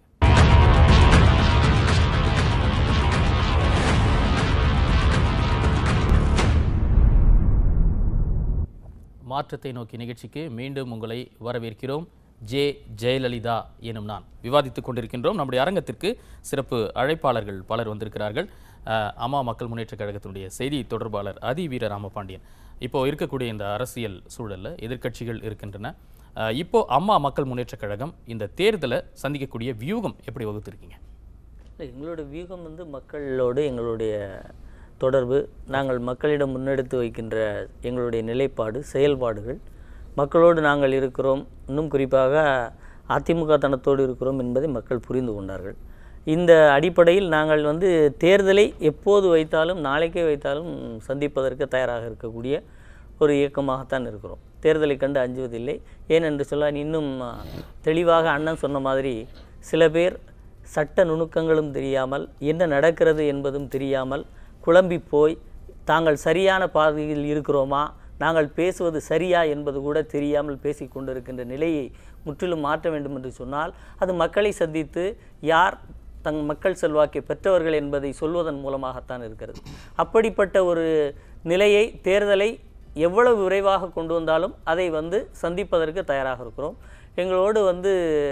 மாற்றத்தை நோக்கி நிகழ்ச்சிக்கு மீண்டும் உங்களை வரவேற்கிறோம் ஜே ஜெயலலிதா எனும் நான் விவாதித்துக் கொண்டிருக்கின்றோம் நம்முடைய அரங்கத்திற்கு சிறப்பு அழைப்பாளர்கள் பலர் வந்திருக்கிறார்கள் அஹ், அம்மா மக்கள் முன்னேற்றக் கழகத்தினுடைய செய்தி தொடர்பாளர் அதி வீர ராமபாண்டியன் இப்போ இருக்கக்கூடிய இந்த அரசியல் சூழல்ல எதிர்க்கட்சிகள் இருக்கின்றன அஹ், இப்போ அம்மா மக்கள் முன்னேற்றக் கழகம் இந்த தேர்தலை சந்திக்கக்கூடிய வியூகம் எப்படி வகுத்திருக்கீங்க இல்லை எங்களோட வியூகம் வந்து மக்களோடு எங்களுடைய தொடர்பு நாங்கள் மக்களிடம் முன்னெடுத்து வைக்கின்ற எங்களுடைய நிலைப்பாடு செயல்பாடுகள் மக்களோடு நாங்கள் இருக்கிறோம் இன்னும் குறிப்பாக அதிமுக தனத்தோடு இருக்கிறோம் என்பதை மக்கள் புரிந்து கொண்டார்கள் இந்த அடிப்படையில் நாங்கள் வந்து தேர்தலை எப்போது வைத்தாலும் நாளைக்கே வைத்தாலும் சந்திப்பதற்கு தயாராக இருக்கக்கூடிய ஒரு இயக்கமாகத்தான் இருக்கிறோம் தேர்தலை கண்டு அஞ்சுவதில்லை ஏனென்று சொன்னால் இன்னும் ஆ, தெளிவாக அண்ணன் சொன்ன மாதிரி சில பேர் சட்ட நுணுக்கங்களும் தெரியாமல் என்ன நடக்கிறது என்பதும் தெரியாமல் குழம்பி போய் தாங்கள் சரியான பாதையில் இருக்கிறோமா நாங்கள் பேசுவது சரியா என்பது கூட தெரியாமல் பேசிக் கொண்டிருக்கின்ற நிலையை முற்றிலும் மாற்ற வேண்டும் என்று சொன்னால் அது மக்களை சந்தித்து யார் தங் மக்கள் செல்வாக்கை பெற்றவர்கள் என்பதை சொல்வதன் மூலமாகத்தான் இருக்கிறது அப்படிப்பட்ட ஒரு நிலையை தேர்தலை எவ்வளவு விரைவாக கொண்டு வந்தாலும் அதை வந்து சந்திப்பதற்கு தயாராக இருக்கிறோம் எங்களோடு வந்து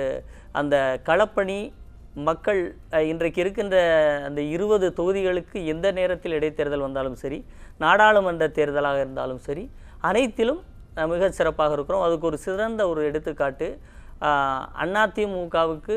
அந்த களப்பணி மக்கள் அஹ், இன்றைக்கு இருக்கின்ற அந்த இருபது தொகுதிகளுக்கு எந்த நேரத்தில் இடைத்தேர்தல் வந்தாலும் சரி நாடாளுமன்ற தேர்தலாக இருந்தாலும் சரி அனைத்திலும் அஹ், மிக சிறப்பாக இருக்கிறோம் அதுக்கு ஒரு சிறந்த ஒரு எடுத்துக்காட்டு அஹ், அதிமுகவுக்கு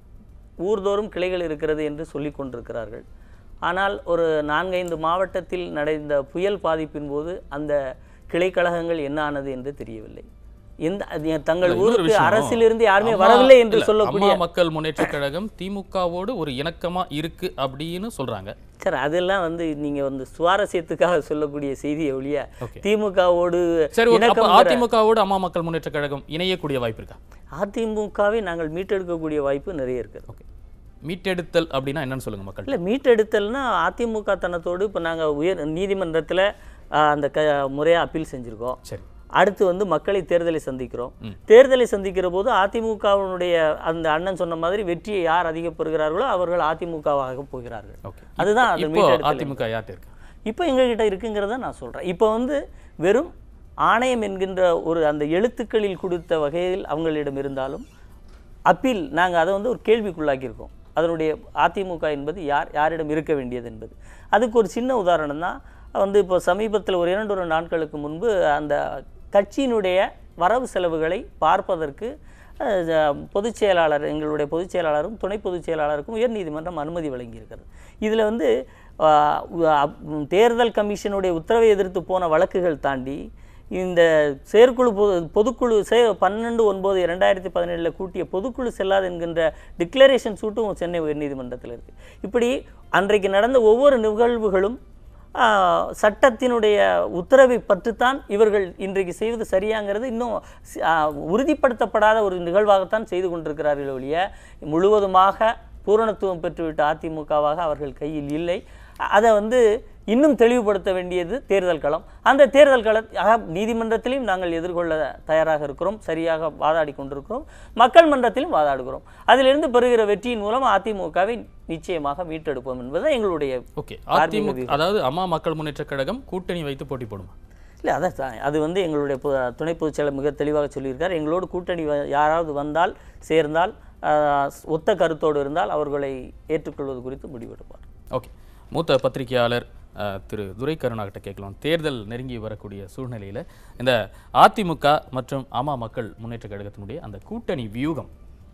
ஊர்தோறும் கிளைகள் இருக்கிறது என்று சொல்லிக் கொண்டிருக்கிறார்கள் ஆனால் ஒரு நான்கைந்து மாவட்டத்தில் நடந்த புயல் பாதிப்பின் போது அந்த கிளைக்கழகங்கள் என்ன ஆனது என்று தெரியவில்லை எந்த அது தங்கள் இன்னொரு ஊருக்கு விஷயம், அரசிலிருந்து யாருமே அம்மா- வரவில்லை என்று இல்ல, சொல்லக்கூடிய அம்மா மக்கள் முன்னேற்ற கழகம் திமுகவோடு ஒரு இணக்கமா இருக்கு அப்படின்னு சொல்றாங்க சார் அதெல்லாம் வந்து நீங்க வந்து சுவாரஸ்யத்துக்காக சொல்லக்கூடிய செய்தியை ஒழிய Okay. திமுகவோடு சரி ஒரு- அப்ப இணக்கம்ங்கிற- அதிமுகவோடு அம்மா மக்கள் முன்னேற்ற கழகம் இணையக்கூடிய வாய்ப்பு இருக்கா அதிமுகவை நாங்கள் மீட்டெடுக்கக்கூடிய வாய்ப்பு நிறைய இருக்குது ஓகே மீட்டெடுத்தல் அப்படின்னா என்னன்னு சொல்லுங்க மக்கள் இல்லை மீட்டெடுத்தல்னா அதிமுக தனத்தோடு இப்போ நாங்கள் உயர் நீதிமன்றத்தில் அந்த க முறையாக அப்பீல் செஞ்சுருக்கோம் சரி அடுத்து வந்து மக்களை தேர்தலை சந்திக்கிறோம் தேர்தலை சந்திக்கிற போது அதிமுகவினுடைய அந்த அண்ணன் சொன்ன மாதிரி வெற்றியை யார் அதிகம் பெறுகிறார்களோ அவர்கள் அதிமுகவாக போகிறார்கள் ஓகே அதுதான் அந்த இப்போ மீட்டெடுத்தல் அதிமுக யார்கிட்ட இருக்கு இப்போ எங்ககிட்ட இருக்குங்கிறத நான் சொல்கிறேன் இப்போ வந்து வெறும் ஆணையம் என்கின்ற ஒரு அந்த எழுத்துக்களில் கொடுத்த வகையில் அவங்களிடம் இருந்தாலும் அப்பீல் நாங்கள் அதை வந்து ஒரு கேள்விக்குள்ளாக்கியிருக்கோம் அதனுடைய அதிமுக என்பது யார் யாரிடம் இருக்க வேண்டியது என்பது அதுக்கு ஒரு சின்ன உதாரணம் தான் வந்து இப்போ சமீபத்தில் ஒரு இரண்டு ஒரு நாட்களுக்கு முன்பு அந்த கட்சியினுடைய வரவு செலவுகளை பார்ப்பதற்கு அஹ், ஜ- பொதுச் செயலாளர் எங்களுடைய பொதுச் செயலாளரும் துணை பொதுச் செயலாளருக்கும் உயர்நீதிமன்றம் அனுமதி வழங்கியிருக்கிறது இதில் வந்து ஆஹ், உ- அப்- ம், தேர்தல் கமிஷனுடைய உத்தரவை எதிர்த்து போன வழக்குகள் தாண்டி இந்த செயற்குழு பொது பொதுக்குழு செ பன்னெண்டு ஒன்பது இரண்டாயிரத்தி பதினேழில் கூட்டிய பொதுக்குழு செல்லாது என்கின்ற டிக்ளரேஷன் சூட்டும் சென்னை உயர்நீதிமன்றத்தில் இருக்குது இப்படி அன்றைக்கு நடந்த ஒவ்வொரு நிகழ்வுகளும் ஆஹ், சட்டத்தினுடைய உத்தரவை பற்றுத்தான் இவர்கள் இன்றைக்கு செய்வது சரியாங்கிறது இன்னும் சி- ஆஹ், உறுதிப்படுத்தப்படாத ஒரு நிகழ்வாகத்தான் செய்து கொண்டிருக்கிறார்கள் ஒழிய முழுவதுமாக பூரணத்துவம் பெற்றுவிட்ட அதிமுகவாக அவர்கள் கையில் இல்லை அ- அதை வந்து இன்னும் தெளிவுபடுத்த வேண்டியது தேர்தல் களம் அந்த தேர்தல் கள ஆக, நீதிமன்றத்திலையும் நாங்கள் எதிர்கொள்ள தயாராக இருக்கிறோம் சரியாக வாதாடி கொண்டிருக்கிறோம் மக்கள் மன்றத்திலும் வாதாடுகிறோம் அதிலிருந்து பெறுகிற வெற்றியின் மூலம் அதிமுகவை நிச்சயமாக மீட்டெடுப்போம் என்பது எங்களுடைய ஓகே தார்மீக அதிமுக அதாவது அம்மா மக்கள் முன்னேற்ற கழகம் கூட்டணி வைத்து போட்டி போடுமா இல்லை அதான் சார் அது வந்து எங்களுடைய பொ- துணை பொதுச் செயலர் மிக தெளிவாக சொல்லியிருக்கார் எங்களோடு கூட்டணி வ- யாராவது வந்தால் சேர்ந்தால் ஆஹ், ஒத்த கருத்தோடு இருந்தால் அவர்களை ஏற்றுக்கொள்வது குறித்து முடிவெடுப்பார் ஓகே மூத்த பத்திரிகையாளர் அஹ், திரு துரை கருணாகிட்ட கேட்கலாம் தேர்தல் நெருங்கி வரக்கூடிய சூழ்நிலையில் இந்த அதிமுக மற்றும் அம்மா மக்கள் முன்னேற்ற கழகத்தினுடைய அந்த கூட்டணி வியூகம்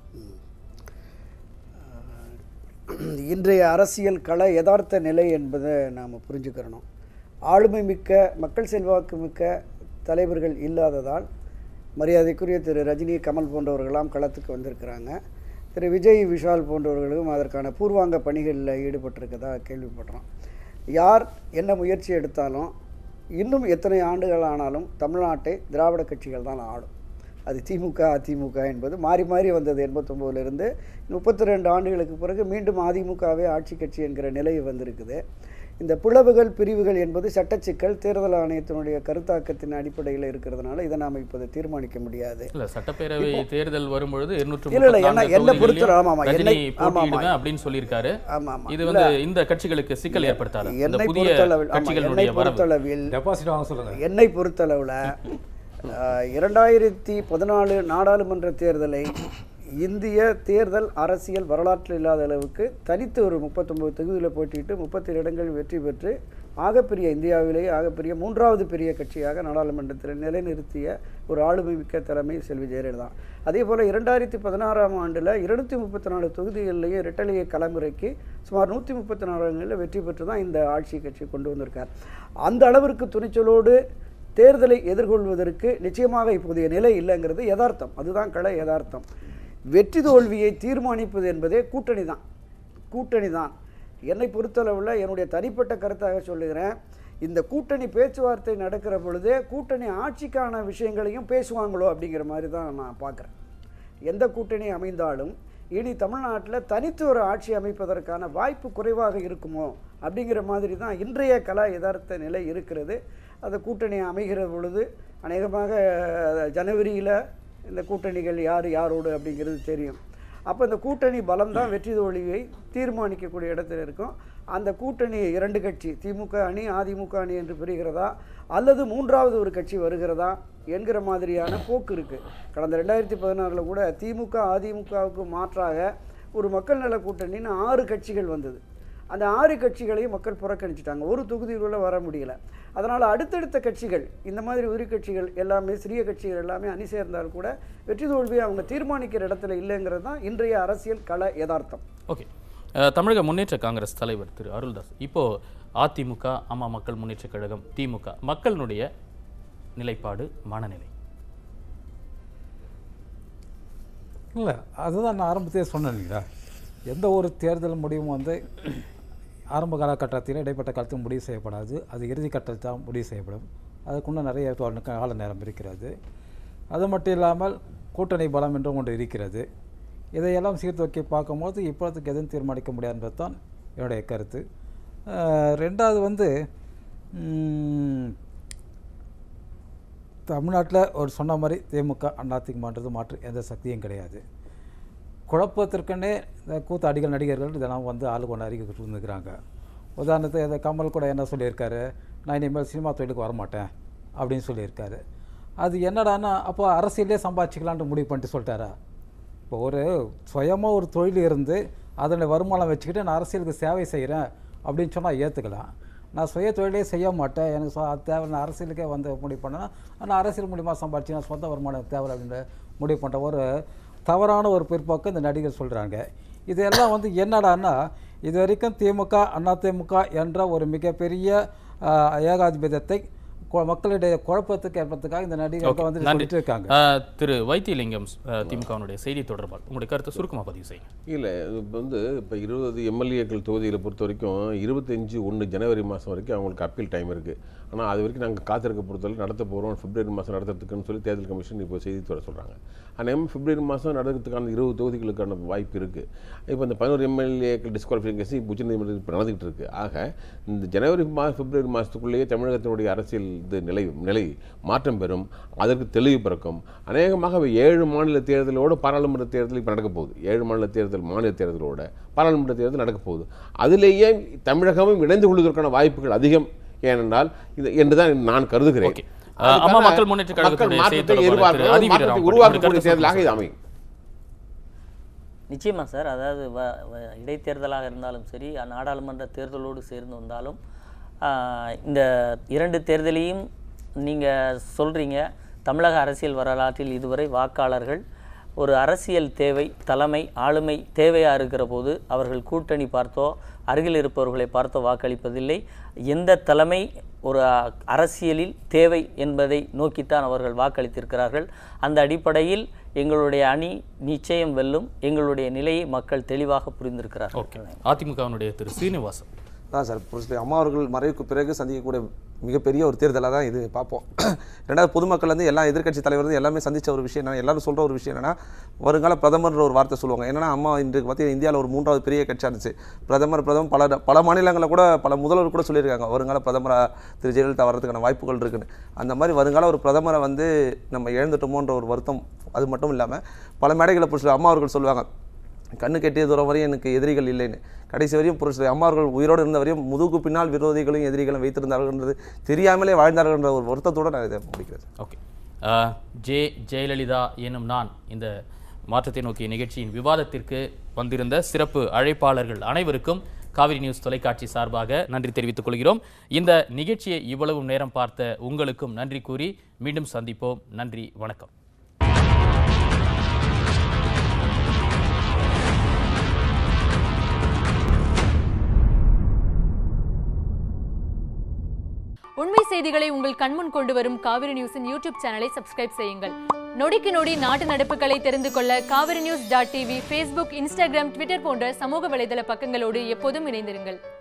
இன்றைய அரசியல் கள யதார்த்த நிலை என்பதை நாம் புரிஞ்சுக்கிறணும் ஆளுமை மிக்க மக்கள் செல்வாக்கு மிக்க தலைவர்கள் இல்லாததால் மரியாதைக்குரிய திரு ரஜினி கமல் போன்றவர்களாம் களத்துக்கு வந்திருக்கிறாங்க திரு விஜய் விஷால் போன்றவர்களும் அதற்கான பூர்வாங்க பணிகளில் ஈடுபட்டிருக்கதா கேள்விப்படுறோம் யார் என்ன முயற்சி எடுத்தாலும் இன்னும் எத்தனை ஆண்டுகள் ஆனாலும் தமிழ்நாட்டை திராவிட கட்சிகள் தான் ஆளும் அது திமுக அதிமுக என்பது மாறி மாறி வந்தது எண்பத்தொம்போதுலேருந்து முப்பத்தி ரெண்டு ஆண்டுகளுக்கு பிறகு மீண்டும் அதிமுகவே ஆட்சி கட்சி என்கிற நிலை வந்திருக்குது இந்த பிளவுகள் பிரிவுகள் என்பது சட்டச்சிக்கல் தேர்தல் ஆணையத்தினுடைய கருத்தாக்கத்தின் அடிப்படையில் இருக்கிறதுனால இதை நாம் இப்போது தீர்மானிக்க முடியாது இல்ல சட்டப்பேரவை தேர்தல் வரும்பொழுது இருநூற்று இல்ல, இல்ல, என்ன- என்னை பொறுத்தவரை, ஆமா, ஆமா, ரஜினி என்னை- ஆமா, ஆமா. போட்டியிடுவேன் அப்படின்னு சொல்லியிருக்காரு ஆமாம் ஆமாம் இது வந்து இந்த கட்சிகளுக்கு சிக்கல் ஏற்படுத்தாது இந்த என்னை புதிய பொறுத்தளவில் ஆமாம் என்னை கட்சிகளுடைய வரவு பொறுத்தளவில் டெபாசிட் வாங்க சொல்லுங்கள் என்னை பொறுத்தளவில் இரண்டாயிரத்தி பதினாலு நாடாளுமன்ற தேர்தலை இந்திய தேர்தல் அரசியல் வரலாற்றில் இல்லாத அளவுக்கு தனித்து ஒரு முப்பத்தொம்பது தொகுதியில் போட்டியிட்டு முப்பத்தேழு இடங்கள் வெற்றி பெற்று ஆகப்பெரிய இந்தியாவிலேயே ஆகப்பெரிய மூன்றாவது பெரிய கட்சியாக நாடாளுமன்றத்தில் நிலைநிறுத்திய ஒரு ஆளுமை மிக்க தலைமை செல்வி ஜெயலலிதா அதே போல் இரண்டாயிரத்தி பதினாறாம் ஆண்டில் இருநூத்தி முப்பத்தி நாலு தொகுதிகளிலேயே இரட்டலையை களமிறக்கி சுமார் நூற்றி முப்பத்தி நாலு இடங்களில் வெற்றி பெற்று தான் இந்த ஆட்சி கட்சி கொண்டு வந்திருக்கார் அந்த அளவிற்கு துணிச்சலோடு தேர்தலை எதிர்கொள்வதற்கு நிச்சயமாக இப்போதைய நிலை இல்லைங்கிறது யதார்த்தம் அதுதான் கள யதார்த்தம் வெற்றி தோல்வியை தீர்மானிப்பது என்பதே கூட்டணி தான் கூட்டணி தான் என்னை பொறுத்தளவில் என்னுடைய தனிப்பட்ட கருத்தாக சொல்லுகிறேன் இந்த கூட்டணி பேச்சுவார்த்தை நடக்கிற பொழுதே கூட்டணி ஆட்சிக்கான விஷயங்களையும் பேசுவாங்களோ அப்படிங்கிற மாதிரி தான் நான் பார்க்குறேன் எந்த கூட்டணி அமைந்தாலும் இனி தமிழ்நாட்டில் தனித்து ஒரு ஆட்சி அமைப்பதற்கான வாய்ப்பு குறைவாக இருக்குமோ அப்படிங்கிற மாதிரி தான் இன்றைய கலா யதார்த்த நிலை இருக்கிறது அந்த கூட்டணி அமைகிற பொழுது அநேகமாக ஜனவரியில் இந்த கூட்டணிகள் யார் யாரோடு அப்படிங்கிறது தெரியும் அப்போ இந்த கூட்டணி பலம் தான் வெற்றி தோல்வியை தீர்மானிக்கக்கூடிய இடத்துல இருக்கும் அந்த கூட்டணி இரண்டு கட்சி திமுக அணி அதிமுக அணி என்று பிரிகிறதா அல்லது மூன்றாவது ஒரு கட்சி வருகிறதா என்கிற மாதிரியான போக்கு இருக்குது கடந்த ரெண்டாயிரத்தி பதினாறில் கூட திமுக அதிமுகவுக்கு மாற்றாக ஒரு மக்கள் நல கூட்டணின்னு ஆறு கட்சிகள் வந்தது அந்த ஆறு கட்சிகளையும் மக்கள் புறக்கணிச்சிட்டாங்க ஒரு தொகுதியில் வர முடியல அதனால் அடுத்தடுத்த கட்சிகள் இந்த மாதிரி உதிரி கட்சிகள் எல்லாமே சிறிய கட்சிகள் எல்லாமே அணி சேர்ந்தால் கூட வெற்றி தோல்வியை அவங்க தீர்மானிக்கிற இடத்துல இல்லைங்கிறது தான் இன்றைய அரசியல் கள யதார்த்தம் ஓகே அஹ், தமிழக முன்னேற்ற காங்கிரஸ் தலைவர் திரு அருள்தாஸ் இப்போ அதிமுக அம்மா மக்கள் முன்னேற்ற கழகம் திமுக மக்களினுடைய நிலைப்பாடு மனநிலை இல்லை அதுதான் நான் ஆரம்பத்திலே சொன்னேன் இல்லைங்களா எந்த ஒரு தேர்தல் முடிவும் வந்து ஆரம்ப காலகட்டத்தில் இடைப்பட்ட காலத்தில் முடிவு செய்யப்படாது அது இறுதி கட்டத்தில் தான் முடிவு செய்யப்படும் அதுக்குள்ள நிறைய தோல் கால நேரம் இருக்கிறது அது மட்டும் இல்லாமல் கூட்டணி பலம் என்றும் ஒன்று இருக்கிறது இதையெல்லாம் சீர்தூக்கி பார்க்கும்போது இப்போதைக்கு எதுவும் தீர்மானிக்க முடியாதுன்றது தான் என்னுடைய கருத்து அஹ், ரெண்டாவது வந்து ம், தமிழ்நாட்டில் ஒரு சொன்ன மாதிரி திமுக அதிமுகன்றது மாற்று எந்த சக்தியும் கிடையாது குழப்பத்திற்குன்னே இந்த கூத்து அடிகள் நடிகர்கள் இதெல்லாம் வந்து ஆளு கொண்டு அறிக்கை இருந்துக்கிறாங்க உதாரணத்துக்கு இந்த கமல் கூட என்ன சொல்லியிருக்காரு நான் இனிமேல் சினிமா தொழிலுக்கு வரமாட்டேன் அப்படின்னு சொல்லியிருக்காரு அது என்னடான்னா அப்போ அரசியலே சம்பாதிச்சிக்கலான்ட்டு முடிவு பண்ணிட்டு சொல்லிட்டாரா இப்போ ஒரு சுயமாக ஒரு தொழில் இருந்து அதனை வருமானம் வச்சுக்கிட்டு நான் அரசியலுக்கு சேவை செய்கிறேன் அப்படின்னு சொன்னால் ஏற்றுக்கலாம் நான் சுய தொழிலே செய்ய மாட்டேன் எனக்கு சொ- அது தேவை நான் அரசியலுக்கே வந்து முடிவு பண்ணேன்னா நான் அரசியல் மூலிமா சம்பாதிச்சு நான் சொந்த வருமானம் எனக்கு தேவை அப்படின்னு முடிவு பண்ணுற ஒரு தவறான ஒரு பிற்போக்கு இந்த நடிகர் சொல்கிறாங்க இதெல்லாம் வந்து என்னடான்னா இது வரைக்கும் திமுக அதிமுக என்ற ஒரு மிகப்பெரிய ஆஹ், ஏகாதிபத்தியத்தை கொ- மக்களுடைய குழப்பத்துக்கு ஏற்படுறதுக்காக இந்த நடிகர்கள் வந்து நன்றி சொல்லிட்டு இருக்காங்க அஹ், திரு வைத்தியலிங்கம் அஹ், திமுகவினுடைய செய்தி தொடர்பாளர் உங்களுடைய கருத்தை சுருக்கமாக பதிவு செய்யுங்க இல்லை இப்போ வந்து இப்போ இருபது எம்எல்ஏக்கள் தொகுதியில் பொறுத்த வரைக்கும் இருபத்தஞ்சி ஒன்று ஜனவரி மாதம் வரைக்கும் அவங்களுக்கு அப்பீல் டைம் இருக்குது ஆனால் அது வரைக்கும் நாங்கள் காத்திருக்க பொறுத்தவரை நடத்த போகிறோம் பிப்ரவரி மாதம் நடத்துறதுக்குன்னு சொல்லி தேர்தல் கமிஷன் இப்போ செய்தி தர சொல்கிறாங்க ஆனால் பிப்ரவரி மாதம் நடக்கிறதுக்கான இருபது தொகுதிகளுக்கான வாய்ப்பு இருக்குது இப்போ இந்த பதினோரு எம்எல்ஏக்கள் டிஸ்குவாலிஃபிகேஷன் இப்போ உச்சநீதிமன்றத்தில் இப்போ நடந்துகிட்டு இருக்குது ஆக இந்த ஜனவரி மா பிப்ரவரி மாதத்துக்குள்ளேயே தமிழகத்தினுடைய அரசியல் இது நிலை நிலை மாற்றம் பெறும் அதற்கு தெளிவு பிறக்கும் அநேகமாக அவை ஏழு மாநில தேர்தலோடு பாராளுமன்ற தேர்தல் இப்போ நடக்க போகுது ஏழு மாநில தேர்தல் மாநில தேர்தலோட பாராளுமன்ற தேர்தல் நடக்க போகுது அதிலேயே தமிழகமும் இணைந்து கொள்வதற்கான வாய்ப்புகள் அதிகம் ஏனென்றால் இது என்றுதான் நான் கருதுகிறேன் ஓகே. அஹ், அம்மா மக்கள் முன்னேற்ற மக்கள் கழகத்துடைய மாற்றத்தை செய்தி தொடர்பாளர் எதிர்பார்க்கிறோம். திரு அதிவீர மாற்றத்தை ராமன் உருவாக்கக்கூடிய உங்களுடைய தேர்தலாக இது கருத்தை அமையும் நிச்சயமா சார் அதாவது வ- வ- இடைத்தேர்தலாக இருந்தாலும் சரி அ- நாடாளுமன்ற தேர்தலோடு சேர்ந்து வந்தாலும் ஆஹ், இந்த இரண்டு தேர்தலையும் நீங்கள் சொல்கிறீங்க தமிழக அரசியல் வரலாற்றில் இதுவரை வாக்காளர்கள் ஒரு அரசியல் தேவை தலைமை ஆளுமை தேவையாக இருக்கிற போது அவர்கள் கூட்டணி பார்த்தோ அருகில் இருப்பவர்களை பார்த்தோ வாக்களிப்பதில்லை எந்த தலைமை ஒரு அ- அரசியலில் தேவை என்பதை நோக்கித்தான் அவர்கள் வாக்களித்திருக்கிறார்கள் அந்த அடிப்படையில் எங்களுடைய அணி நிச்சயம் வெல்லும் எங்களுடைய நிலையை மக்கள் தெளிவாக புரிந்திருக்கிறார்கள் ஓகே அதிமுகவினுடைய திரு சீனிவாசன் அதான் சார் புரட்சி அம்மா அவர்கள் மறைவுக்கு பிறகு சந்திக்கக்கூடிய மிகப்பெரிய ஒரு தேர்தலாக தான் இது பார்ப்போம் ரெண்டாவது பொதுமக்கள் வந்து எல்லா எதிர்க்கட்சி தலைவர் வந்து எல்லாமே சந்திச்ச ஒரு விஷயம் என்ன எல்லாரும் சொல்கிற ஒரு விஷயம் என்னன்னா வருங்கால பிரதமர்ன்ற ஒரு வார்த்தை சொல்லுவாங்க என்னன்னா அம்மா இன்றைக்கு பார்த்தீங்கன்னா இந்தியாவில் ஒரு மூன்றாவது பெரிய கட்சியாக இருந்துச்சு பிரதமர் பிரதமர் பல பல மாநிலங்களில் கூட பல முதல்வர் கூட சொல்லியிருக்காங்க வருங்கால பிரதமராக திரு ஜெயலலிதா வர்றதுக்கான வாய்ப்புகள் இருக்குன்னு அந்த மாதிரி வருங்கால ஒரு பிரதமரை வந்து நம்ம இழந்துட்டோமோன்ற ஒரு வருத்தம் அது மட்டும் இல்லாமல் பல மேடைகளை புரிச்சு அம்மா அவர்கள் சொல்லுவாங்க கண்ணு கெட்டிய தூரம் வரையும் எனக்கு எதிரிகள் இல்லைன்னு கடைசி வரையும் புருஷ அம்மா அவர்கள் உயிரோடு இருந்த வரையும் முதுகு பின்னால் விரோதிகளையும் எதிரிகளும் வைத்திருந்தார்கள்ன்றது தெரியாமலே வாழ்ந்தார்கள்ன்ற ஒரு வருத்தத்தோடு நான் இதை முடிக்கிறேன் ஓகே அஹ், ஜே ஜெயலலிதா எனும் நான் இந்த மாற்றத்தை நோக்கிய நிகழ்ச்சியின் விவாதத்திற்கு வந்திருந்த சிறப்பு அழைப்பாளர்கள் அனைவருக்கும் காவிரி நியூஸ் தொலைக்காட்சி சார்பாக நன்றி தெரிவித்துக் கொள்கிறோம் இந்த நிகழ்ச்சியை இவ்வளவு நேரம் பார்த்த உங்களுக்கும் நன்றி கூறி மீண்டும் சந்திப்போம் நன்றி வணக்கம் உண்மை செய்திகளை உங்கள் கண்முன் கொண்டு வரும் காவிரி நியூஸின் யூடியூப் சேனலை சப்ஸ்கிரைப் செய்யுங்கள் நொடிக்கு நொடி நாட்டு நடப்புகளை தெரிந்து கொள்ள Kaveri News dot TV Facebook Instagram Twitter போன்ற சமூக வலைதள பக்கங்களோடு எப்போதும் இணைந்திருங்கள்